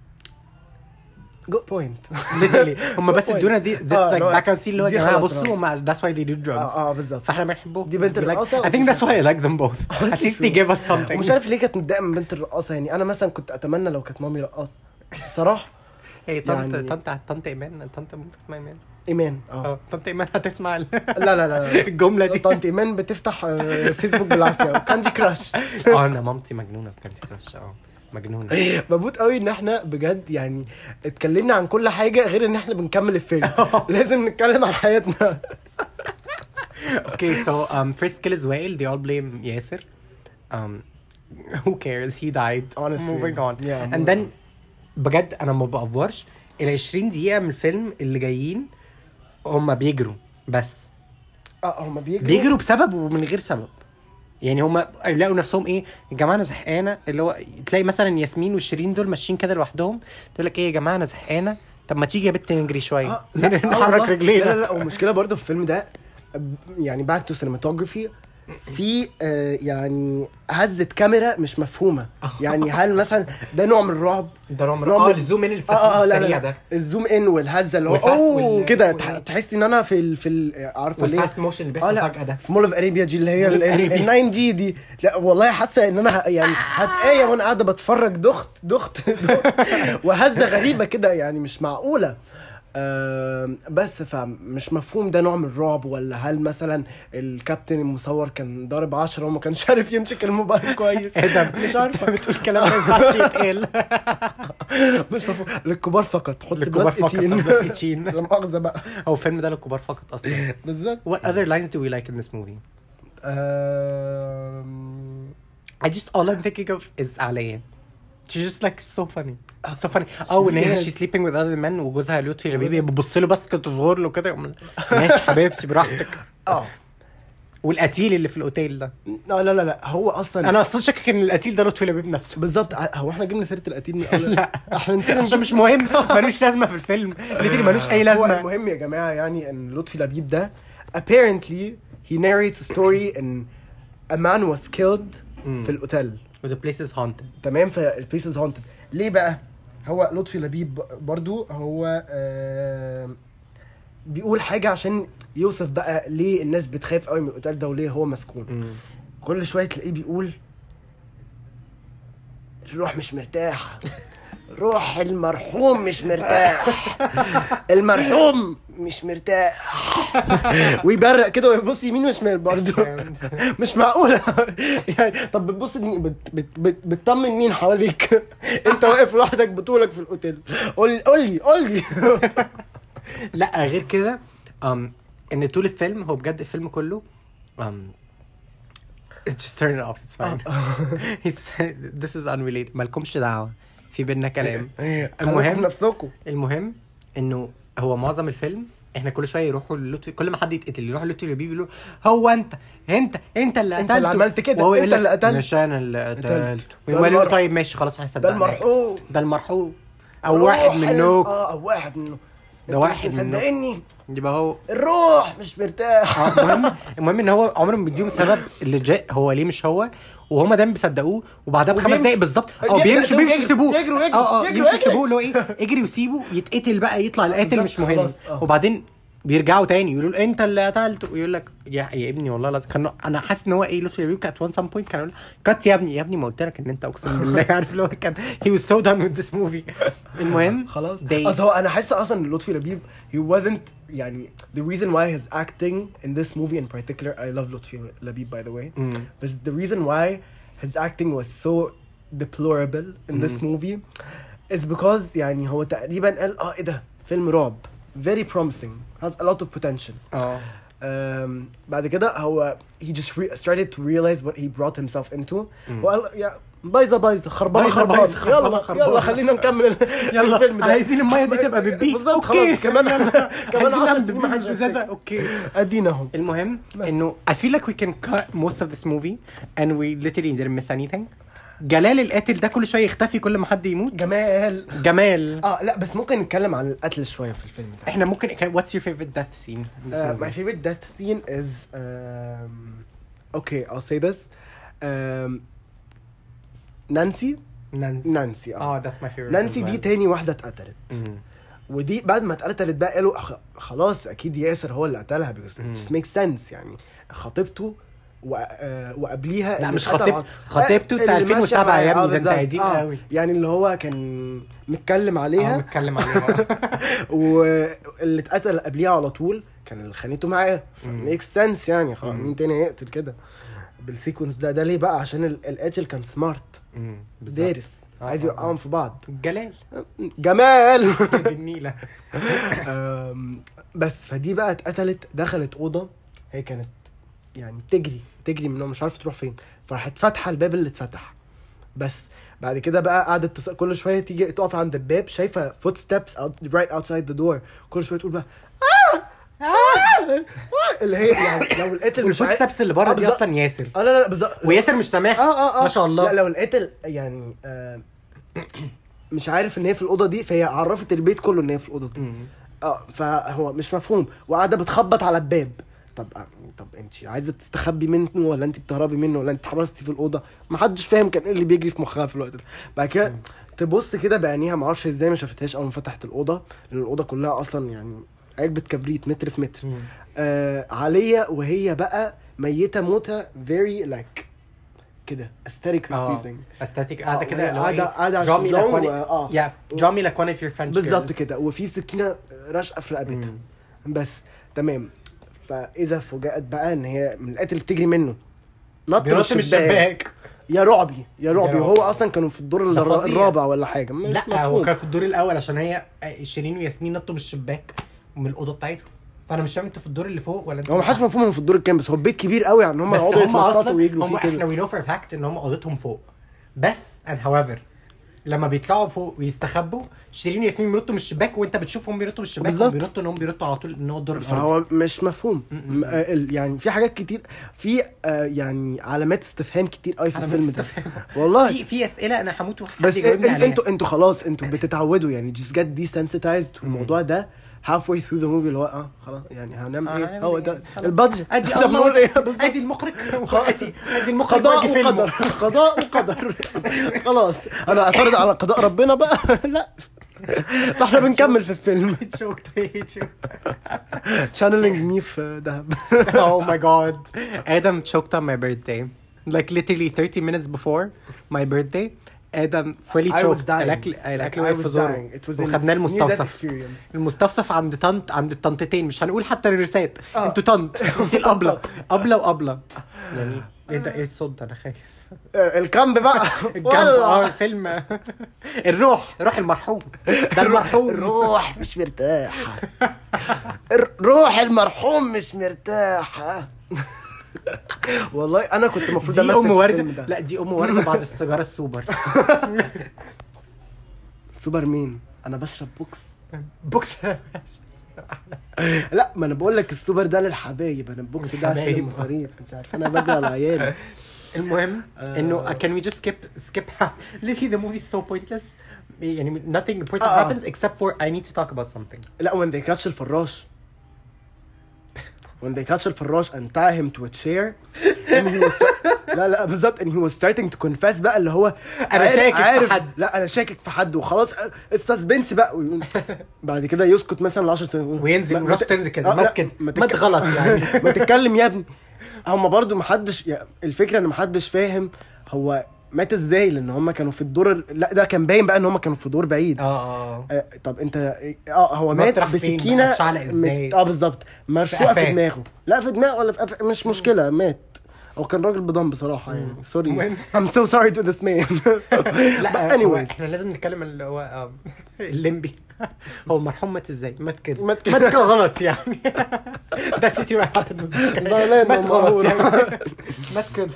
جود بوينت literally هم بس Good point. ادونا دي this آه، like اللي هو back scene اللي هو يا دي جماعه خلاص، بصوا هم that's why they do drugs اه اه بالظبط فاحنا بنحبهم دي بنت We like- الرقاصة I think that's why I like them both at least they give us something ومش عارف ليه كانت متضايقه من بنت الرقاصه يعني انا مثلا كنت اتمنى لو كانت مامي رقاصه الصراحه هي طنط يعني- طنط طنط ايمان طنط ممكن تسمع ايمان ايمان اه اه طنط ايمان هتسمع ال- لا لا لا لا الجمله دي طنط ايمان بتفتح آه، فيسبوك بالعافيه وكاندي كراش اه انا مامتي مجنونه بكانتي كراش اه مجنونه بموت قوي ان احنا بجد يعني اتكلمنا عن كل حاجه غير ان احنا بنكمل الفيلم لازم نتكلم عن حياتنا Okay, so um, first kill is Whale. They all blame Yasser. Um, who cares? He died. Honestly, Moving on. yeah, and moving then بجد انا ما بافورش ال 20 دقيقة من الفيلم اللي جايين هم بيجروا بس اه هم بيجروا بيجروا بسبب ومن غير سبب يعني هم يلاقوا نفسهم ايه يا جماعه انا زهقانه اللي هو تلاقي مثلا ياسمين وشيرين دول ماشيين كده لوحدهم تقول لك ايه يا جماعه انا زهقانه طب ما تيجي يا بنت نجري شويه آه، لا، آه نحرك والله. رجلينا لا لا لا والمشكله برضو في الفيلم ده ب- يعني باك تو سينماتوجرافي في آه يعني هزه كاميرا مش مفهومه يعني هل مثلا ده نوع من الرعب ده رعب نوع اه من- الزوم ان اه اه لا لا, السريع لا. ده الزوم ان والهزه اللي هو والفاست اوه وال- كده وال- تح- تحس ان انا في ال في ال عارفه اللي هي والفاست موشن اللي اه بيحصل لا فجاه ده في مول اوف اريبيا دي اللي هي Mall of Arabia. ال 9 جي دي لا والله حاسه ان انا ه- يعني هتقايه وانا قاعده بتفرج دخت دخت دخت وهزه غريبه كده يعني مش معقوله آم، بس فمش مفهوم ده نوع من الرعب ولا هل مثلا الكابتن المصور كان ضارب 10 وما كانش عارف يمسك الموبايل كويس ايه ده مش عارفه انت بتقول كلام ما ينفعش يتقال مش مفهوم للكبار فقط حط للكبار بلس فقط 18 بلس 18 لا مؤاخذه بقى هو الفيلم ده للكبار فقط اصلا بالظبط What other lines do we like in this movie? آم، I just all I'm thinking of is عليا She's just like so funny She's so funny اه وان هي Yes. she's sleeping with other men وجوزها لطفي لبيبي بتبص له بس كده تصغر له كده يقوم ماشي حبيبتي براحتك اه والقتيل اللي في الاوتيل ده لا لا لا لا هو اصلا انا اصلا شاكك ان القتيل ده لطفي لبيب نفسه بالظبط ع- هو احنا جبنا سيره القتيل من الاول لا احنا نسينا عشان مش مهم ملوش لازمه في الفيلم ليتري ملوش اي هو لازمه المهم يا جماعه يعني ان لطفي لبيب ده apparently he narrates a story in a man was killed مم. في الاوتيل The place is haunted تمام فالبيس از هونتد ليه بقى هو لطفي لبيب برضو هو آه بيقول حاجه عشان يوصف بقى ليه الناس بتخاف قوي من الاوتيل ده وليه هو مسكون مم. كل شويه تلاقيه بيقول الروح مش مرتاحه روح المرحوم مش مرتاح المرحوم مش مرتاح ويبرق كده ويبص يمين وشمال برضه مش معقولة يعني طب بتبص مين- بت بت بت بتطمن مين حواليك انت واقف لوحدك بطولك في الاوتيل قول قول لي قول لي لا غير كده um, ان طول الفيلم هو بجد الفيلم كله um, just turn it off it's fine it's, this is unrelated مالكمش دعوة في بينا كلام المهم المهم نفسكم المهم انه هو معظم الفيلم احنا كل شويه يروحوا للطفي كل ما حد يتقتل يروحوا للطفي اللي بيقولوا هو انت انت انت اللي انت قتلته اللي عملت كده، وهو انت يقول لك اللي قتلت. مش انا اللي قتلت ده ويقول له المر- طيب ماشي خلاص هصدقك ده المرحوم ده المرحوم او واحد روح ال- منكم اه او واحد منه انتوا واحد مش منهم. مصدقني يبقى هو الروح مش مرتاح اه المهم المهم ان هو عمره ما بيديهم سبب اللي جاء هو ليه مش هو وهما دايما بيصدقوه وبعدها بخمس وبيمشوا. دقايق بالظبط اه لا، بيمشوا لا، بيمشوا يجروا، يسيبوه يجروا، يجروا، اه اه يجروا، يمشوا يجروا. يسيبوه اللي هو ايه اجري وسيبه يتقتل بقى يطلع القاتل بالظبط، مش مهم خلاص، اه. وبعدين بيرجعوا تاني يقولوا له انت اللي قتلته ويقول لك يا, يا ابني والله لازم كان انا حاسس ان هو ايه لوسي ريبيو كانت وان سام بوينت كان يقول كات يا ابني يا ابني ما قلت لك ان انت اقسم بالله عارف اللي هو كان هي واز سو دان وذ ذس موفي المهم خلاص they- اصل هو انا حاسس اصلا إن لطفي لبيب he wasn't يعني the reason why his acting in this movie in particular I love لطفي لبيب by the way مم. but the reason why his acting was so deplorable in this movie is because يعني هو تقريبا قال اه ايه ده فيلم رعب very promising has a lot of potential اه um, بعد كده هو he just re- started to realize what he brought himself into وقال يا بايظه بايظه خربانه بايظة، خربانه بايظة، خربانة، يلا خربانة. يلا خلينا نكمل ال- يلا الفيلم ده عايزين الميه دي تبقى بتبيك بالظبط أوكي. خلاص كمان كمان عايزين 10 نعمل سنين بيبي ما حدش ازازه هيفتكر. اوكي ادينا اهو المهم بس. انه I feel like we can cut most of this movie and we literally didn't miss anything جلال القاتل ده كل شويه يختفي كل ما حد يموت جمال جمال اه لا بس ممكن نتكلم عن القتل شويه في الفيلم ده احنا ممكن كان- what's your favorite death scene in this Uh, movie? my favorite death scene is um, okay I'll say this um, نانسي نانسي نانسي اه اه that's my favorite نانسي as دي well. تاني واحدة اتقتلت مم. ودي بعد ما اتقتلت بقى قالوا أخ- خلاص اكيد ياسر هو اللي قتلها because مم. it just makes sense يعني خطيبته و... آه، وقبليها لا اللي مش اتقتل خطيب- على- خطيبته اللي بتاع ماشية 2007 معاه، يا ابني، آه، ده انت بالظبط. قديم آه، قوي. يعني اللي هو كان متكلم اه عليها نتكلم عليها واللي اتقتل قبليها على طول كان اللي خانته معاه مم. ميك سنس يعني خلاص مم. مين تاني يقتل كده بالسيكونس ده ده ليه بقى عشان ال- القاتل كان سمارت مم. بالظبط. دارس آه، عايز آه، يوقعهم في بعض جلال جمال دي النيله أم، بس فدي بقى اتقتلت دخلت اوضه هي كانت يعني تجري تجري منهم مش عارفه تروح فين فراحت فاتحه الباب اللي اتفتح بس بعد كده بقى قعدت تس... كل شويه تيجي تقف عند الباب شايفه فوت ستيبس رايت اوتسايد ذا دور كل شويه تقول بقى آه! آه! آه! اللي هي يعني لو القتل مش والفوت عاي- ستابس اللي بره آه، دي بالظبط. اصلا ياسر اه لا لا بالظبط وياسر مش سامعها اه اه اه ما شاء الله لا لو القتل يعني آه مش عارف ان هي في الاوضه دي فهي عرفت البيت كله ان هي في الاوضه دي مم. اه فهو مش مفهوم وقاعده بتخبط على الباب طب طب انت عايزه تستخبي منه ولا انت بتهربي منه ولا انت اتحبستي في الاوضه محدش فاهم كان ايه اللي بيجري في مخها في الوقت ده بعد كده تبص كده بعينيها معرفش ازاي ما شافتهاش اول ما فتحت الاوضه لان الاوضه كلها اصلا يعني علبه كبريت متر في متر مم. آه عليا وهي بقى ميته موته very like كده aesthetically اه pleasing استاتيك آه، قاعده كده وهي اللي هو قاعده ايه قاعده على draw me like الشيزلونج one- و- اه yeah draw me like one of your French بالظبط girls. كده وفي سكينه راشقه في رقبتها مم. بس تمام فاذا فوجئت بقى ان هي من القاتل بتجري منه نط من بينط من الشباك يا رعبي يا رعبي رعبي. وهو اصلا كانوا في الدور ده الر- فظيع. الرابع ولا حاجه مش لا هو مفهوم كان في الدور الاول عشان هي شيرين وياسمين نطوا من الشباك من الاوضه بتاعتهم فانا مش فاهم انتوا في الدور اللي فوق ولا انتوا هو ما حدش مفهوم في الدور الكام بس هو البيت كبير قوي يعني هم بس يقعدوا هم يتنططوا اصلا ويجروا هم فيه احنا كده وي نو فور فاكت ان هم اوضتهم فوق بس and however لما بيطلعوا فوق ويستخبوا شيرين وياسمين بينطوا من الشباك وانت بتشوفهم بينطوا من الشباك بالظبط. بينطوا ان هم بينطوا على طول ان هو الدور الارضي فهو مش مفهوم م- م- م- آه، ال- يعني في حاجات كتير في آه، يعني علامات استفهام كتير قوي في أنا الفيلم ده بتستفهم. والله في في اسئله انا هموت وحد بس يجاوبني إن- عليها انتوا انتوا خلاص انتوا بتتعودوا يعني just get desensitized والموضوع ده halfway through the movie اللي هو اه خلاص يعني هنعمل آه، ايه هنعمل هو إيه؟ ده خلاص. البادجت ادي طب نقول ايه الله بالظبط ادي المخرج ادي ادي المخرج قضاء ودي فيلمه. وقدر قضاء وقدر خلاص انا اعترض على قضاء ربنا بقى لا فاحنا بنكمل في الفيلم Choked, I hate you. channeling مي في دهب oh my god. Adam choked on my birthday. Like literally 30 minutes before my birthday. Adam fully I was choked. dying. الاكل Like, الاكل I وقف was في زوره dying. It was a وخدناه near-death المستوصف experience. المستوصف عند طنط عند الطنطتين مش هنقول حتى الرسات آه. انتوا طنط انت الابله ابله وابله يعني ايه ده ايه الصوت ده انا خايف آه، الكامب بقى الجنب والله. اه الفيلم الروح روح المرحوم ده المرحوم الروح مش مرتاحة الر- روح المرحوم مش مرتاحة والله انا كنت المفروض دي امثل ام في ورده الفيلم ده لا دي ام ورده بعد السيجاره السوبر سوبر مين انا بشرب بوكس بوكس لا ما انا بقول لك السوبر ده للحبايب انا البوكس ده عشان الحبايب. المصاريف مش عارف انا بجري على عيالي المهم آه. انه can we just skip skip half literally the movie is so pointless يعني nothing important آه. happens except for I need to talk about something لا when they catch الفراش when they catch الفراش and tie him to a chair and he was لا لا بالظبط and he was starting to confess بقى اللي هو أنا عارف- شاكك في عارف حد. لا انا شاكك في حد وخلاص السسبنس بقى ويقوم بعد كده يسكت مثلا ل 10 سنين ويقول وينزل ما- ما وراسه ت- تنزل كده آه، مات لا، كده ما مات تتك- غلط يعني ما تتكلم يا ابني هم برضو محدش يعني الفكره ان محدش فاهم هو مات ازاي لان هم كانوا في الدور ال- لا ده كان باين بقى ان هم كانوا في دور بعيد اه اه آه، طب انت اه هو مات مطرح فين بقى؟ بسكينه اتشعلق ازاي؟ مت- اه بالظبط مشروع في قفاه. دماغه لا في دماغه ولا في قفاه مش مشكله مات هو كان راجل بضم بصراحه يعني سوري المهم. I'm so sorry to this man لا But هو anyways احنا لازم نتكلم اللي هو آم، الليمبي هو المرحوم مات ازاي؟ مات كده مات كده. مات كده غلط يعني ده سيتي ما هابن زعلان مات والله. غلط يعني مات كده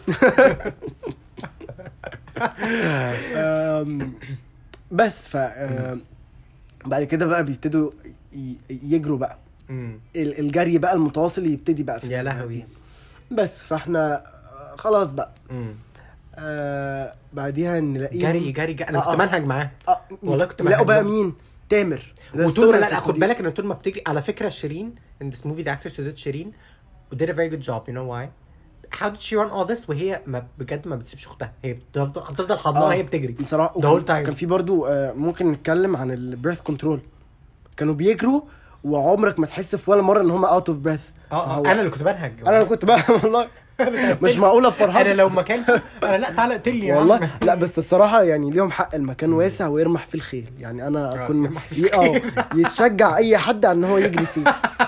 آم، بس ف آم، بعد كده بقى بيبتدوا ي- يجروا بقى مم. ال- الجري بقى المتواصل يبتدي بقى في يا لهوي بس فاحنا آه، خلاص بقى مم. آه بعديها نلاقيه جري جري جري انا آه، كنت آه. منهج معاه آه والله كنت يلاقوا بقى بحبه. مين تامر ده وطول ما الصورة لا لا خد دي. بالك ان طول ما بتجري على فكره شيرين in this movie the actress who did شيرين did a very good job you know why how did she run all this وهي ما بجد ما بتسيبش اختها هي بتفضل بتفضل حضنها آه، وهي بتجري بصراحه the whole وكان- time. كان في برضو آه ممكن نتكلم عن البريث كنترول كانوا بيجروا وعمرك ما تحس في ولا مره ان هم اوت اوف بريث اه اه انا اللي كنت بنهج انا اللي كنت بقى والله مش معقوله فرحان انا لو مكانكم انا لا تعالى اقتلني يا والله عم. لا بس بصراحه يعني ليهم حق المكان واسع ويرمح فيه الخيل يعني انا آه، اكون يرمح فيه ي- اه يتشجع اي حد على ان هو يجري فيه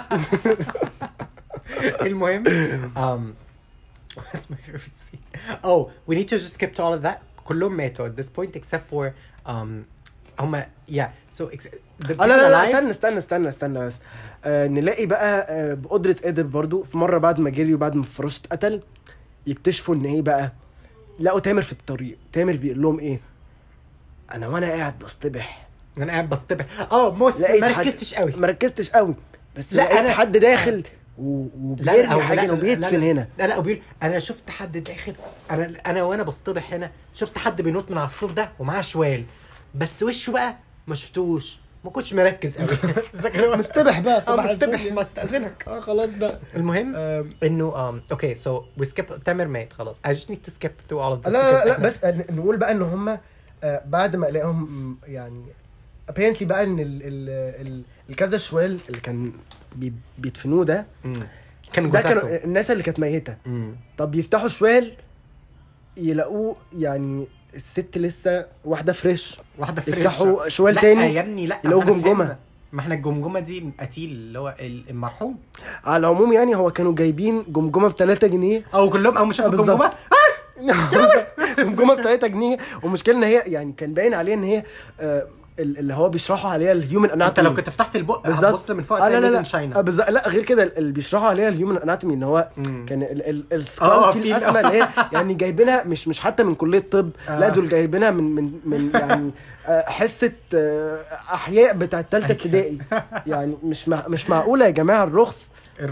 المهم um what's my favorite scene oh we need to just skip to all of that كلهم ماتوا at this point except for um هما yeah so ex- the اه لا لا لا people alive- استنى استنى استنى استنى بس آه نلاقي بقى آه بقدره قادر برضو في مره بعد ما جري وبعد ما فراش اتقتل يكتشفوا ان ايه بقى لقوا تامر في الطريق تامر بيقول لهم ايه انا وانا قاعد بصطبح انا قاعد بصطبح اه موس لقيت ما حد- ركزتش قوي ما ركزتش قوي بس لا، لا لقيت أنا- حد داخل و- وبيرمي حاجه هنا وبيدفن لا هنا لا لا وبيقول انا شفت حد داخل انا انا وانا بصطبح هنا شفت حد بينط من على السور ده ومعاه شوال بس وشه بقى ما شفتوش ما كنتش مركز قوي مستبح بقى اه صباح مستبح الفل. ما استاذنك اه خلاص بقى المهم آم، انه um, اوكي سو وي سكيب تامر مات خلاص I just need to skip through all of this لا لا لا, because لا إحنا- بس نقول بقى ان هم بعد ما الاقيهم يعني apparently بقى ان ال ال ال الكذا شوال اللي كان بي- بيدفنوه ده مم. كانوا ده جثثهم. كانوا الناس اللي كانت ميته مم. طب يفتحوا شوال يلاقوه يعني الست لسه واحده فريش واحده فريش يفتحوا شوال لا تاني يا ابني لا يلاقوا ما أنا جمجمة. فهمنا. ما احنا الجمجمه دي قتيل اللي هو ال- المرحوم على العموم يعني هو كانوا جايبين جمجمه ب 3 جنيه او كلهم او مش شافوا آه، بالظبط. الجمجمه جمجمه ب 3 جنيه والمشكله ان هي يعني كان باين عليها ان هي آه، ال- اللي هو بيشرحوا عليها الهيومن انت اناتومي لو كنت فتحت البق بالظبط هتبص من فوق آه لا هتلاقي لا ميد لا ان آه شاينا بالظبط لا غير كده اللي بيشرحوا عليها الهيومن اناتومي ان هو مم. كان ال- ال- آه، السكال في في ال- الاسمى اللي هي يعني جايبينها مش مش حتى من كليه طب لا آه. دول جايبينها من من من يعني آه، حصه آه، احياء بتاعت ثالثه ابتدائي يعني مش مع مش معقوله يا جماعه الرخص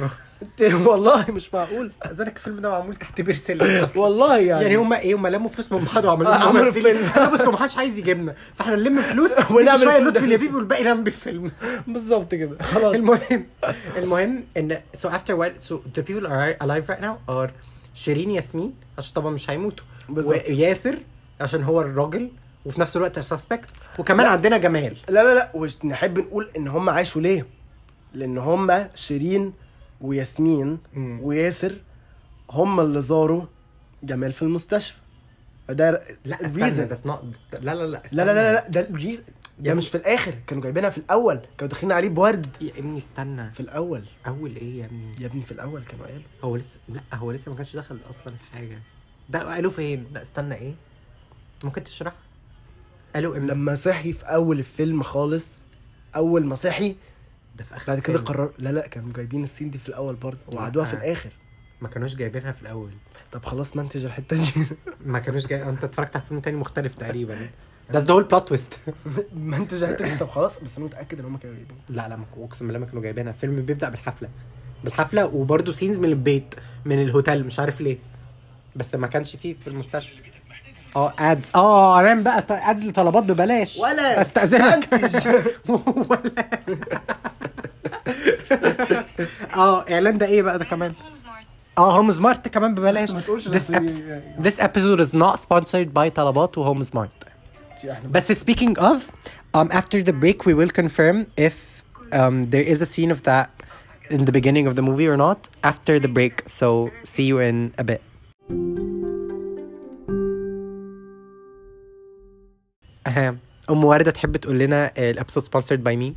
والله مش معقول استاذنك الفيلم ده معمول تحت بير سلم والله يعني يعني هم ايه هم لموا فلوس من بعض وعملوا آه، لنا عملوا ممثلين فيلم. قالوا بصوا ما حدش عايز يجيبنا فاحنا نلم فلوس ونعمل ونعمل شويه فيلم. لطفي اليبيبي والباقي نعمل بالفيلم بالظبط كده خلاص المهم المهم ان so after while so the people are alive right now are شيرين ياسمين عشان طبعا مش هيموتوا بالظبط. وياسر عشان هو الراجل وفي نفس الوقت سسبكت وكمان لا. عندنا جمال لا لا لا ونحب نقول ان هم عاشوا ليه لان هم شيرين وياسمين مم. وياسر هم اللي زاروا جمال في المستشفى فده لا reason. استنى that's not لا لا لا لا لا لا لا, لا ده الريزن ده يا مش في الاخر كانوا جايبينها في الاول كانوا داخلين عليه بورد يا ابني استنى في الاول اول ايه يا ابني يا ابني في الاول كانوا قالوا هو لسه لا هو لسه ما كانش دخل اصلا في حاجه ده قالوا فين لا استنى ايه ممكن تشرح قالوا امتى لما صحي في اول الفيلم خالص اول ما صحي ده في اخر بعد كده الفيلم. قرر لا لا كانوا جايبين السين دي في الاول برضه وقعدوها في لا. الاخر ما كانوش جايبينها في الاول طب خلاص منتج الحته دي ما كانوش جاي انت اتفرجت على فيلم تاني مختلف تقريبا ده ذا هول بلوت تويست منتج الحته دي طب خلاص بس انا متاكد ان هم كانوا جايبين لا لا ما كو- اقسم بالله ما كانوا جايبينها فيلم بيبدا بالحفله بالحفله وبرده سينز من البيت من الهوتيل مش عارف ليه بس ما كانش فيه في المستشفى اه ادز اه رام بقى ادز لطلبات ببلاش ولا استاذنك منتج. ولا اه اعلان ده ايه بقى ده كمان اه هوم سمارت كمان ببلاش ما تقولش this, ده epi- يعني- this episode is not sponsored by طلبات وهوم سمارت احنا بس speaking of um, after the break we will confirm if um, there is a scene of that in the beginning of the movie or not after the break so see you in a bit أها ام ورده تحب تقول لنا الابسود sponsored by مين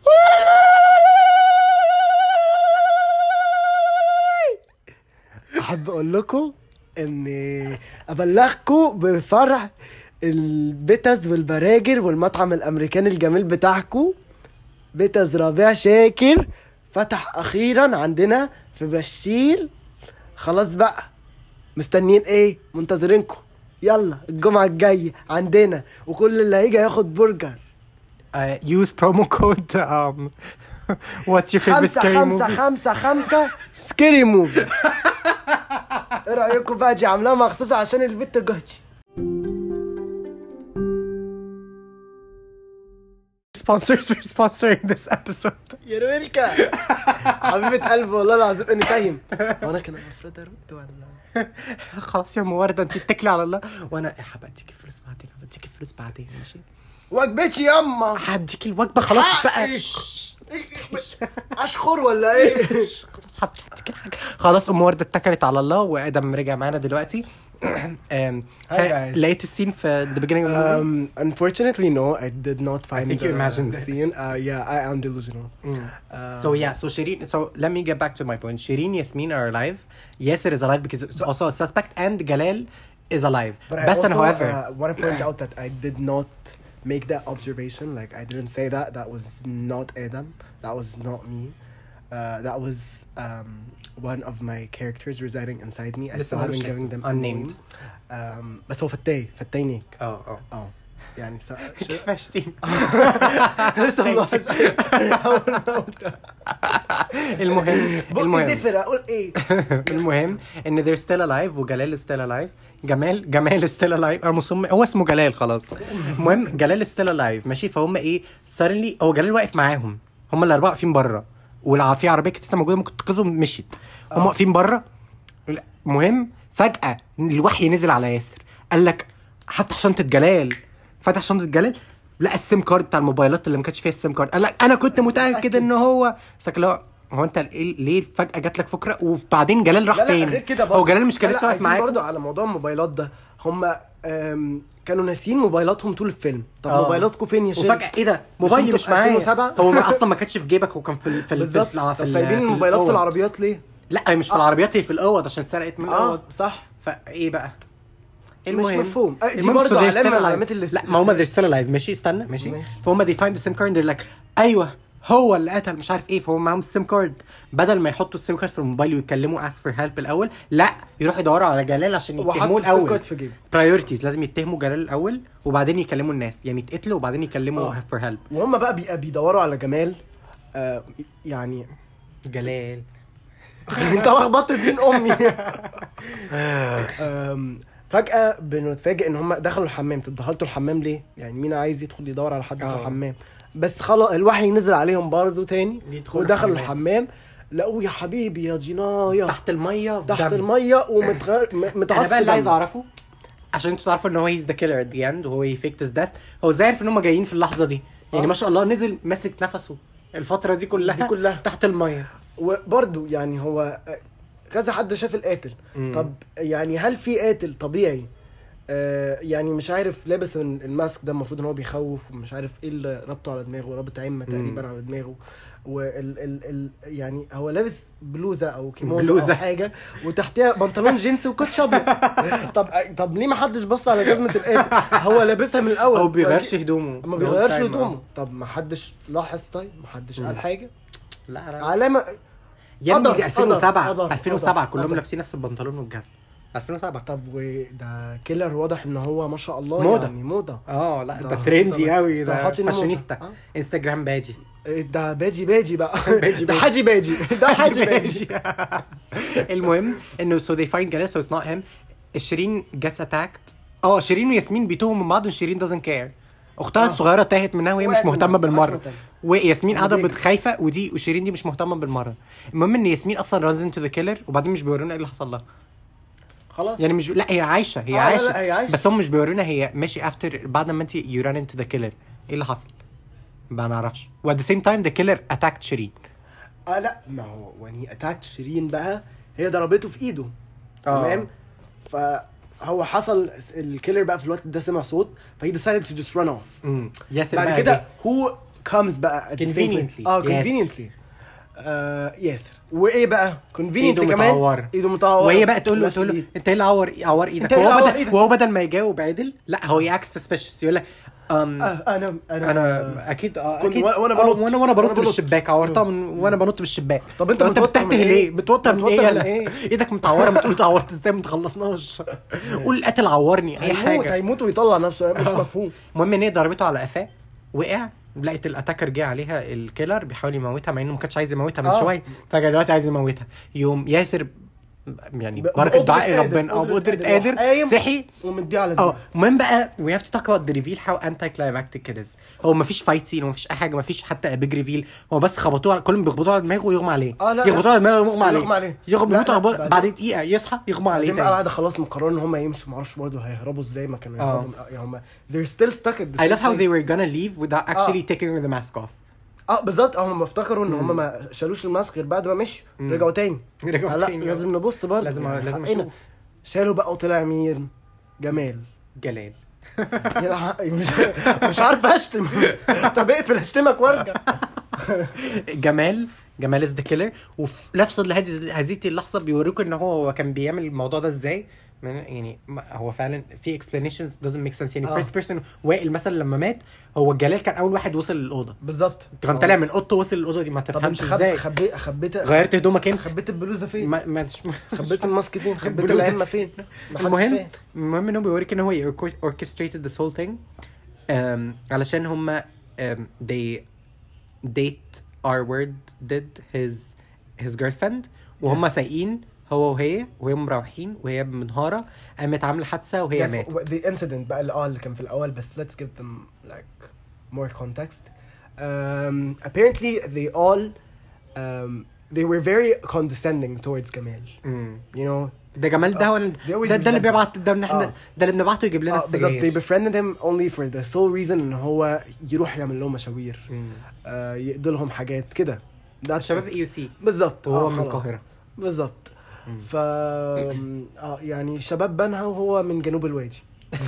احب اقول لكم ان ابلغكم بفرع البيتز والبراجر والمطعم الامريكاني الجميل بتاعكم بيتز ربيع شاكر فتح اخيرا عندنا في بشير خلاص بقى مستنيين ايه منتظرينكم يلا الجمعة الجاية عندنا وكل اللي هيجي هياخد برجر uh, use promo code um, what's your favorite خمسة scary خمسة movie خمسة خمسة سكيري موفي ايه رأيكم بقى دي عاملاها مخصوص عشان البت جهتي sponsors for sponsoring this episode يا رويلكا حبيبة قلبي والله العظيم اني فاهم وانا كان المفروض ارد ولا خلاص يا ام ورده انت اتكلي على الله وانا يا حبيبي اديكي فلوس بعدين هديكي فلوس بعدين ماشي وجبتي ياما هديكي الوجبه خلاص بقى اشخر ولا ايه خلاص هديكي الحاجه خلاص ام ورده اتكلت على الله وادم رجع معانا دلوقتي um, guys. لقيت السين في the beginning of the movie Um, unfortunately, no, I did not find think you the imagined it. scene. Uh, yeah, I am delusional. Uh, So yeah, so Shireen. So let me get back to my point. Shireen, Yasmin are alive. Yasser is alive because it's also a suspect, and Galal is alive. But I Basan, also however, uh, want to point out that I did not make that observation. Like I didn't say that. That was not Adam. That was not me. Uh, that was um, one of my characters residing inside me. I Listen, still haven't ملوش given اسم. them a Unnamed. name. Um, بس هو فتاي فتاينيك oh oh. اه يعني بس- شو- كيفاش تيم لسه ملاحظ أول ما قلت. المهم بقي المهم زفر اقول ايه المهم ان they're still alive وجلال is still alive جمال جمال is still alive انا مصمم هو اسمه جلال خلاص المهم جلال is still alive ماشي فهم ايه suddenly هو جلال واقف معاهم هم الاربعه واقفين بره والعربيه عربيه كانت لسه موجوده ممكن تنقذهم مشيت هم آه. واقفين بره المهم فجاه الوحي نزل على ياسر قال لك هفتح شنطه جلال فتح شنطه جلال لقى السيم كارد بتاع الموبايلات اللي ما كانش فيها السيم كارد قال لك انا كنت متاكد ان هو بس لو هو انت إيه- ليه فجاه جات لك فكره وبعدين جلال راح لا لا فين غير كده برضه هو جلال مش كان لا، لسه واقف عايزين معاك برضه على موضوع الموبايلات ده هم أم، كانوا ناسيين موبايلاتهم طول الفيلم طب آه. موبايلاتكم فين يا شيخ وفجاه ايه ده موبايلي انتوا مش في معايا 2007 هو ما- اصلا ما كانش في جيبك هو كان في ال- في ال- في بالظبط ال- في طب ال- سايبين في الموبايلات في الأوض. العربيات ليه؟ لا هي مش في آه. العربيات هي في الاوض عشان سرقت من الاوض اه صح فايه بقى مش مفهوم. آه، دي المهم برضه so they're علامة still من alive. العلامات اللي- لا ما هم they're still alive ماشي استنى ماشي ماشي. فهم they find the SIM card they're like ايوه هو اللي قتل مش عارف ايه فهم معاهم السيم كارد بدل ما يحطوا السيم كارد في الموبايل ويتكلموا ask for help الاول لا يروحوا يدوروا على جلال عشان وحط يتهموه السيم الاول كارد في جيبه برايورتيز لازم يتهموا جلال الاول وبعدين يكلموا الناس يعني يتقتلوا وبعدين يكلموا آه. فور هيلب وهم بقى بي- بيدوروا على جمال آه يعني جلال انت لخبطت دين امي آم، فجأة بنتفاجئ ان هم دخلوا الحمام طب دخلتوا الحمام ليه؟ يعني مين عايز يدخل يدور على حد في آه. الحمام بس خلاص الوحي نزل عليهم برضه تاني يدخلوا ودخلوا الحمام. الحمام لقوه يا حبيبي يا جناية تحت الميه في تحت دم. المية ومتغير انا متعصب بقى اللي عايز اعرفه عشان انتوا تعرفوا ان هو هيز ذا كيلر ات ذا اند وهو يفيكت هيز ديث هو ازاي عارف ان هم جايين في اللحظه دي يعني آه. ما شاء الله نزل ماسك نفسه الفتره دي كلها دي كلها. تحت الميه وبرضه يعني هو آه، كذا حد شاف القاتل مم. طب يعني هل في قاتل طبيعي آه يعني مش عارف لابس ال- الماسك ده المفروض ان هو بيخوف ومش عارف ايه اللي ربطه على دماغه رابط عمه تقريبا على دماغه وال ال ال يعني هو لابس بلوزه او كيمونو بلوزة. او حاجه وتحتها بنطلون جينز وكوتش ابيض طب طب ليه ما حدش بص على جزمه القاتل هو لابسها من الاول هو بيغيرش هدومه ما بيغيرش هدومه طب ما حدش لاحظ طيب ما حدش مم. قال حاجه لا لا علامه يا ابني قدر- دي 2007 قدر- قدر- 2007 قدر- كلهم قدر. لابسين نفس البنطلون والجزمه 2007 طب وده كيلر واضح ان هو ما شاء الله موضة. يعني موضه اه لا ده ده ترندي طبعا. قوي ده صراحة إنه فاشونيستا موضة. انستجرام باجي إيه ده باجي باجي بقى باجي ده باجي. حاجي باجي ده حاجي باجي المهم انه so they find Gale so it's not him شيرين جيتس اتاكد اه شيرين وياسمين بيتوهوا من بعض وشيرين doesn't care اختها الصغيره تاهت منها وهي مش وقعت مهتمه منها، بالمره مش مهتمة. وياسمين قاعده ودي- خايفه ودي وشيرين دي مش مهتمه بالمره المهم ان ياسمين اصلا رانز انتو ذا كيلر وبعدين مش بيورونا ايه اللي حصل لها خلاص يعني مش لا هي عايشه هي آه، لا، عايشه لا، هي عايشة. بس هم مش بيورونا هي ماشي افتر بعد ما انت يو ران انتو ذا كيلر ايه اللي حصل ما نعرفش وات ذا سيم تايم ذا كيلر اتاكت شيرين اه لا ما هو when he attacked شيرين بقى هي ضربته في ايده آه. تمام فهو حصل الكيلر بقى في الوقت ده سمع صوت فهي decided to just run off امم ياسر بعد بقى كده جه. هو comes بقى at the same Conveniently. place. اه Yes. conveniently آه ياسر وايه بقى conveniently ايده كمان متعوره ايده متعوره وهي بقى تقول له نفس تقول له الإيد. انت ايه اللي عور عور ايدك أنت إيه اللي وهو عور بدل إيدك؟ وهو بدل ما يجاوب عدل لا هو ياكس سسبشس يقول لك أم آه انا انا انا اكيد آه، كنت اكيد وأنا- وأنا آه، بنط. وانا وانا بنط وأنا بنط. بالشباك عورتها من وانا بنط بالشباك طب أنت انت بتوتر بتحته من ليه إيه؟ بتوتر من بتوتر ايه من يلا؟ إيه؟ ايدك متعوره بتقول اتعورت ازاي ما تخلصناش قول القاتل عورني اي هيموت حاجه هيموت ويطلع نفسه مش آه. مفهوم المهم ان هي ضربته على قفاه وقع لقيت الاتاكر جه عليها الكيلر بيحاول يموتها مع انه ما كانش عايز يموتها من آه. شويه فجاه دلوقتي عايز يموتها يوم ياسر يعني ب- بركه بقدرة دعاء قادر، ربنا اه بقدرة بقدره قادر. قادر قايم. صحي ومديه على اه دماغه المهم بقى we have to talk about the reveal how anti climactic it is هو مفيش فايت سين ومفيش اي حاجه مفيش حتى بيج ريفيل هو بس خبطوه على كلهم بيخبطوه على دماغه ويغمى عليه آه، لا، يخبطوه على دماغه ويغمى عليه يغمى عليه. يغمى لا، يموت لا، على بعض- بعدين- بعد دقيقه يصحى يغمى عليه بعدين بقى تاني بعد خلاص مقرروا ان هم يمشوا معرفش برضه هيهربوا ازاي ما كانوا آه. يهربوا يعني هم they're still stuck at the I same love how place. they were gonna leave without actually آه. taking the mask off اه بالظبط اه هم افتكروا ان هم ما شالوش الماسك غير بعد ما مشوا مم. رجعوا تاني رجعوا آه لا تاني. لازم نبص برضه لازم يعني لازم حقنا. اشوف شالوا بقى وطلع مين جمال جلال يلحق- مش, مش عارف اشتم طب اقفل اشتمك وارجع جمال جمال از ذا كيلر وفي نفس هذه هذه اللحظه بيوريك ان هو هو كان بيعمل الموضوع ده ازاي من- يعني ما- هو فعلا في explanations doesn't make sense يعني آه. first person وائل مثلا لما مات هو جلال كان اول واحد وصل للاوضه بالظبط كان طالع من اوضته وصل للاوضه دي ما طب تفهمش انت خب... ازاي خبيت خبيت غيرت هدومك امتى خبيت البلوزه فين ما ما خبيت الماسك فين خبيت البلوزة العمه فين ما حدش المهم فين. المهم انه بيوريك ان هو orchestrated this whole thing um, علشان هم um, they date our word did his his girlfriend وهم Yes. سايقين هو وهي وهي مروحين وهي منهاره قامت عامله حادثه وهي Yes, ماتت و- the incident بقى اللي اه اللي كان في الاول بس let's give them like more context um, apparently they all um, they were very condescending towards Gamal مم. you know ده جمال ده آه. هو ال- They always ده, ده اللي resent بيبعت ده اللي احنا آه. ده اللي بنبعته يجيب لنا اه بالظبط they السجاير befriended him only for the sole reason ان هو يروح يعمل لهم مشاوير مم. آه يقضي لهم حاجات كده That's شباب it. اي يو سي بالظبط وهو آه، من خلاص. القاهره بالظبط مم. ف اه يعني شباب بنها وهو من جنوب الوادي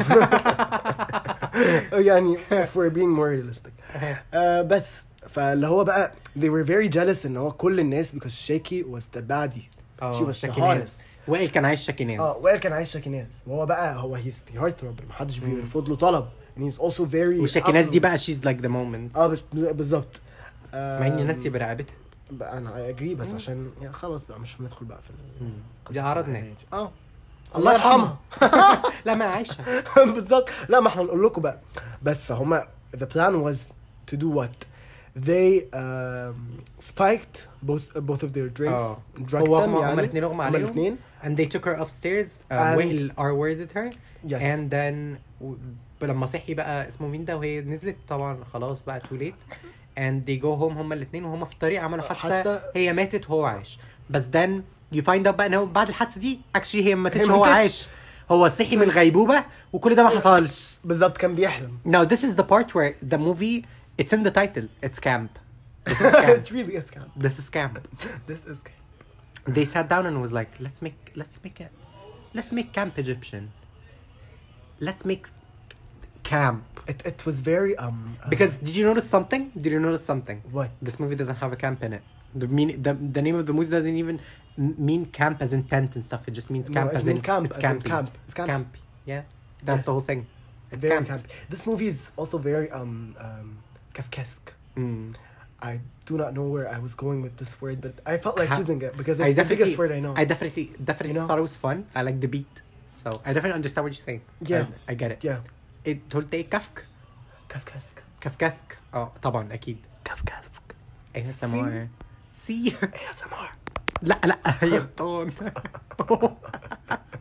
يعني if we're being more realistic آه بس فاللي هو بقى they were very jealous ان هو كل الناس because Shaky was the baddie she was the شاكيناز hottest وائل كان عايش شاكيناز اه وائل كان عايش شاكيناز وهو بقى هو he's the heartthrob محدش بيرفض له طلب and he's also very والشاكيناز دي absolute. بقى شيز لايك ذا مومنت اه بس بالظبط مع اني ناسي برقبتها بقى انا اجري بس عشان يعني خلاص بقى مش هندخل بقى في ال- دي اعراض ناس اه الله يرحمها لا ما عايشه بالظبط لا ما احنا نقول لكم بقى بس فهم the plan was to do what they um, spiked both both of their drinks اه drugged هو them هما يعني هما الاثنين اغمى هما عليهم الاثنين and they took her upstairs um, And- وائل R worded her yes and then و- لما صحي بقى اسمه مين ده وهي نزلت طبعا خلاص بقى too late and they go home هما الاثنين وهما في الطريق عملوا حادثه حادثة. هي ماتت وهو عايش بس then you find out بقى ان هو بعد الحادثه دي actually هي ما ماتتش هي ما هو ماتتش. عايش هو صحي من الغيبوبه وكل ده ما حصلش بالظبط كان بيحلم now this is the part where the movie it's in the title it's camp this is camp it really is camp this is camp this is camp they sat down and was like let's make let's make it let's make camp egyptian let's make camp it, it was very um uh, because did you notice something did you notice something what this movie doesn't have a camp in it the mean the, the name of the movie doesn't even m- mean camp as in tent and stuff it just means No, camp it as means in camp, it's as in campy camp. it's It's camp. campy yeah that's Yes. the whole thing it's very camp camp this movie is also very um um Kafkaesque Mm. I do not know where I was going with this word, but I felt like Ha- using it because I it's the definitely biggest word I know. I definitely definitely You know? thought it was fun I like the beat so I definitely understand what you're saying Yeah. I, I get it yeah, it قلت ايه كافك Kafkaesque. كافكاسك اه طبعا اكيد Kafkaesque. ايه سمار سي ASMR. لا لا هي بطون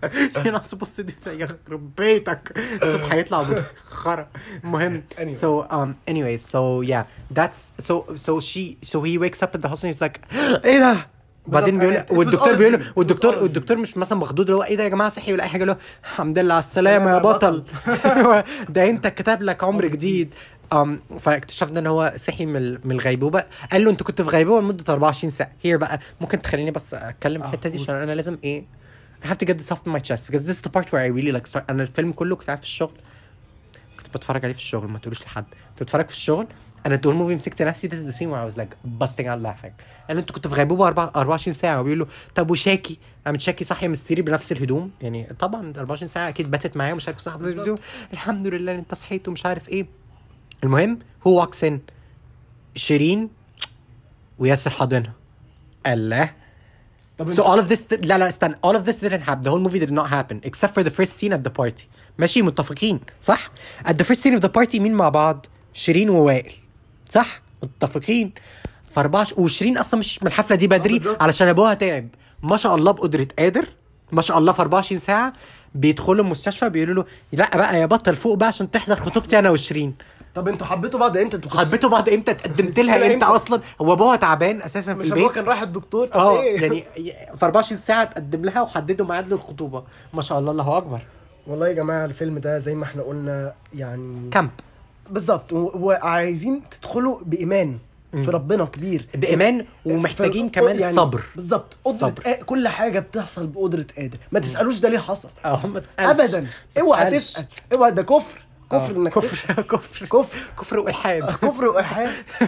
you're not supposed to do that يخرب بيتك الصوت هيطلع خرا المهم Anyway. so um anyways so yeah that's so so she so he wakes up in the hospital and he's like ايه ده بعدين بيقول It was والدكتور all a بيقول dream. It was والدكتور all a والدكتور مش مثلا مخضوض اللي هو ايه ده يا جماعه صحي ولا اي حاجه اللي هو الحمد لله على السلامه يا بطل ده انت كتب لك عمر جديد um, فاكتشفنا ان هو صحي من ال- من الغيبوبه قال له انت كنت في غيبوبه لمده 24 ساعه هي بقى ممكن تخليني بس اتكلم آه، الحته دي قول. عشان انا لازم ايه I have to get this off my chest because this is the part where I really like start انا الفيلم كله كنت قاعد في الشغل كنت بتفرج عليه في الشغل ما تقولوش لحد كنت بتفرج في الشغل انا طول الموفي مسكت نفسي this is the scene where I was like busting out laughing قال له انت كنت في غيبوبه أربع- 24 ساعه وبيقول له طب وشاكي قامت شاكي صاحيه من السرير بنفس الهدوم يعني طبعا 24 ساعه اكيد باتت معايا ومش عارف صاحب بالظبط. الهدوم الحمد لله ان انت صحيت ومش عارف ايه المهم هو واكس ان شيرين وياسر حاضنها الله طب So all of this لا لا استنى all of this didn't happen the whole movie did not happen except for the first scene at the party ماشي متفقين صح at the first scene of the party مين مع بعض شيرين ووائل صح متفقين ف 24 وشيرين اصلا مش من الحفله دي بدري بالظبط. علشان ابوها تعب ما شاء الله بقدره قادر ما شاء الله في 24 ساعه بيدخلوا المستشفى بيقولوا له لا بقى يا بطل فوق بقى عشان تحضر خطوبتي انا وشيرين طب انتوا حبيتوا بعض امتى انتوا كنتوا- حبيتوا بعض امتى اتقدمت لها أنا امتى إمتى؟ اصلا هو ابوها تعبان اساسا في مش البيت ابوه كان رايح الدكتور طب اه ايه يعني في 24 ساعه تقدم لها وحددوا ميعاد للخطوبه ما شاء الله الله اكبر والله يا جماعه الفيلم ده زي ما احنا قلنا يعني كامب بالظبط و- وعايزين تدخلوا بايمان في ربنا كبير بايمان ومحتاجين ف- كمان يعني صبر بالظبط قدرة صبر. آ... كل حاجه بتحصل بقدره قادر ما تسالوش ده ليه حصل اه ما تسالش ابدا اوعى تسألش. تسال اوعى ده كفر كفر آه، انك كفر كفر كفر كفر والحاد كفر والحاد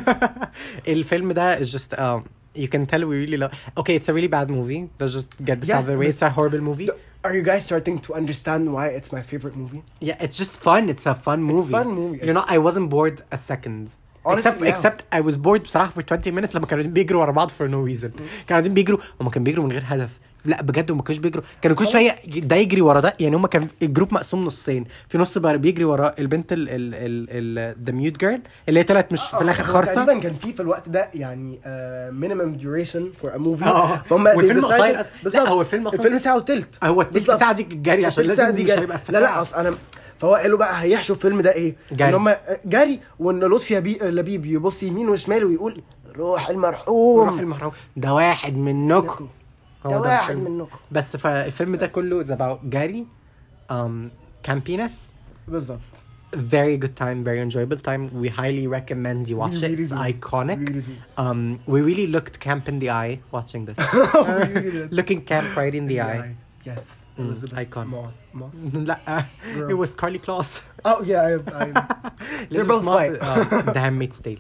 الفيلم ده is just um, you can tell we really love okay it's a really bad movie let's just get this Yes, out of the way but- it's a horrible movie Are you guys starting to understand why it's my favorite movie? yeah it's just fun it's a fun movie fun movie. you know I wasn't bored a second Honestly, except yeah. except I was bored بصراحة for 20 minutes لما كانوا بيجروا ورا بعض for no reason كانوا قاعدين بيجروا هم كانوا بيجروا من غير هدف لا بجد هم ما كانوش بيجروا كانوا كل شويه ده يجري ورا ده يعني هم كان الجروب مقسوم نصين في نص بقى بيجري ورا البنت ال ال ال ذا ميوت جيرل اللي هي طلعت مش في الاخر هو خرصه تقريبا كان في في الوقت ده يعني مينيمم ديوريشن فور ا موفي اه والفيلم قصير أصلاً. لا، هو الفيلم أصلاً- الفيلم ساعه وتلت هو التلت بالظبط. ساعه دي جري عشان التلت ساعة لازم دي مش جري. هيبقى في لا لا ساعة. اصل انا فهو قالوا بقى هيحشوا الفيلم ده ايه؟ جري. ان هم جري وان لطفي بي... لبيب يبص يمين وشمال ويقول روح المرحوم روح المحروم ده واحد منكم هو ده واحد الفيلم. منكم بس فالفيلم ده كله is about جاري um, campiness بالظبط very good time very enjoyable time we highly recommend you watch We it really it's do. iconic We really do. um we really looked camp in the eye watching this really did. looking camp right in the eye Yes. Mm, Elizabeth icon. Moss. Moss. لا Girl. it was Carly Kloss Oh yeah, I, I... They're both Moss, white. uh, The Handmaid's Tale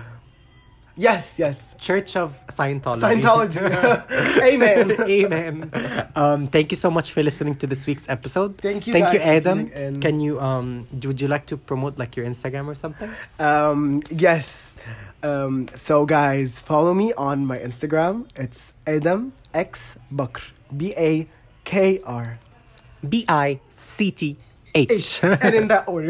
yes, yes. Church of Scientology Scientology. Amen. Amen. Um, thank you so much for listening to this week's episode. Thank you Thank guys you, for Adam. tuning in. Can you um, would you like to promote like your Instagram or something? Um, yes. Um, so guys, follow me on my Instagram. It's Adam X Bakr. B A K R. B I C T H. and in that order.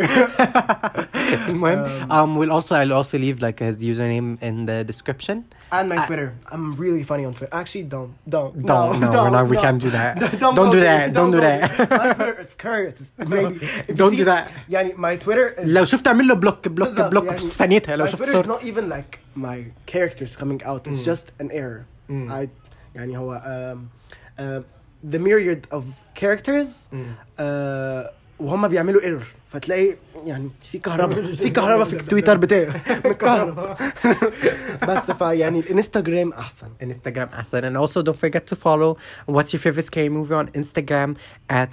المهم, um, we'll also I'll also leave like his username in the description. and my I- Twitter. I'm really funny on Twitter. Actually, don't, don't, Don't, no, we're not- we can't do that. Don't go do there. that, don't do go that. there. my Twitter is Kurt. Maybe. If you Don't do see- that. يعني my Twitter is لو شفت اعمل له بلوك بلوك بالظبط، بلوك يعني في ثانيتها لو my شفت Twitter is صورته not even like my characters coming out. It's Mm. just an error. Mm. I يعني هو um, uh, the myriad of characters Mm. uh, وهم بيعملوا ايرور فتلاقي يعني في كهرباء في كهرباء في التويتر بتاعي من الكهرباء بس فيعني الانستجرام احسن Instagram أحسن and also don't forget to follow what's your favorite scary movie on Instagram at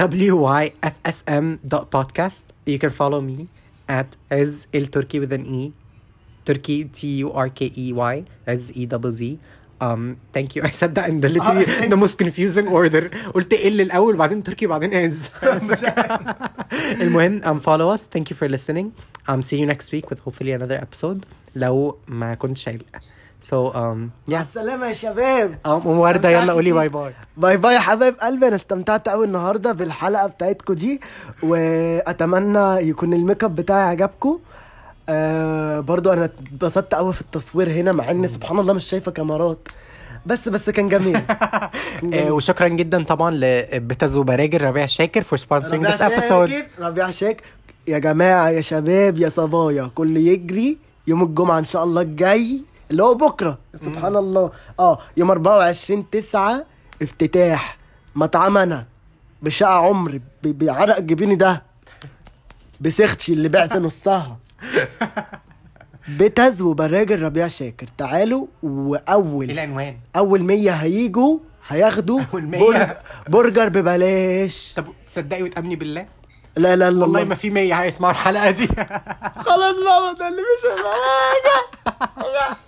wyfsm.podcast you can follow me at as il Turkey with an E Turkey T U R K E Y as E double Z um thank you I said that in the literally Ah, the most confusing order قلت ال الأول بعدين تركي بعدين از المهم um follow us thank you for listening um see you next week with hopefully another episode لو ما كنتش عيل so um مع yeah السلامه يا شباب um وردة يلا استمتعت قولي كتير. باي باي باي باي يا حبايب قلبي انا استمتعت قوي النهارده بالحلقه بتاعتكم دي واتمنى يكون الميك اب بتاعي عجبكم آه برضو انا اتبسطت قوي في التصوير هنا مع ان سبحان الله مش شايفه كاميرات بس بس كان جميل كان جميل. آه وشكرا جدا طبعا لبتز وبراجل ربيع شاكر فور سبونسرينج ربيع ذس ابيسود شاكر ربيع شاكر يا جماعة يا شباب يا صبايا كل يجري يوم الجمعة إن شاء الله الجاي اللي هو بكرة سبحان الله اه يوم 24 9 افتتاح مطعمنا بشقى عمري ب- بعرق جبيني ده بسختشي اللي بعت نصها بتز وبراجل ربيع شاكر تعالوا واول العنوان اول 100 هيجوا هياخدوا أول 100. برج- برجر ببلاش طب تصدقي وتامني بالله لا لا لا والله ما في 100 هيسمعوا الحلقه دي خلاص بقى ده اللي مش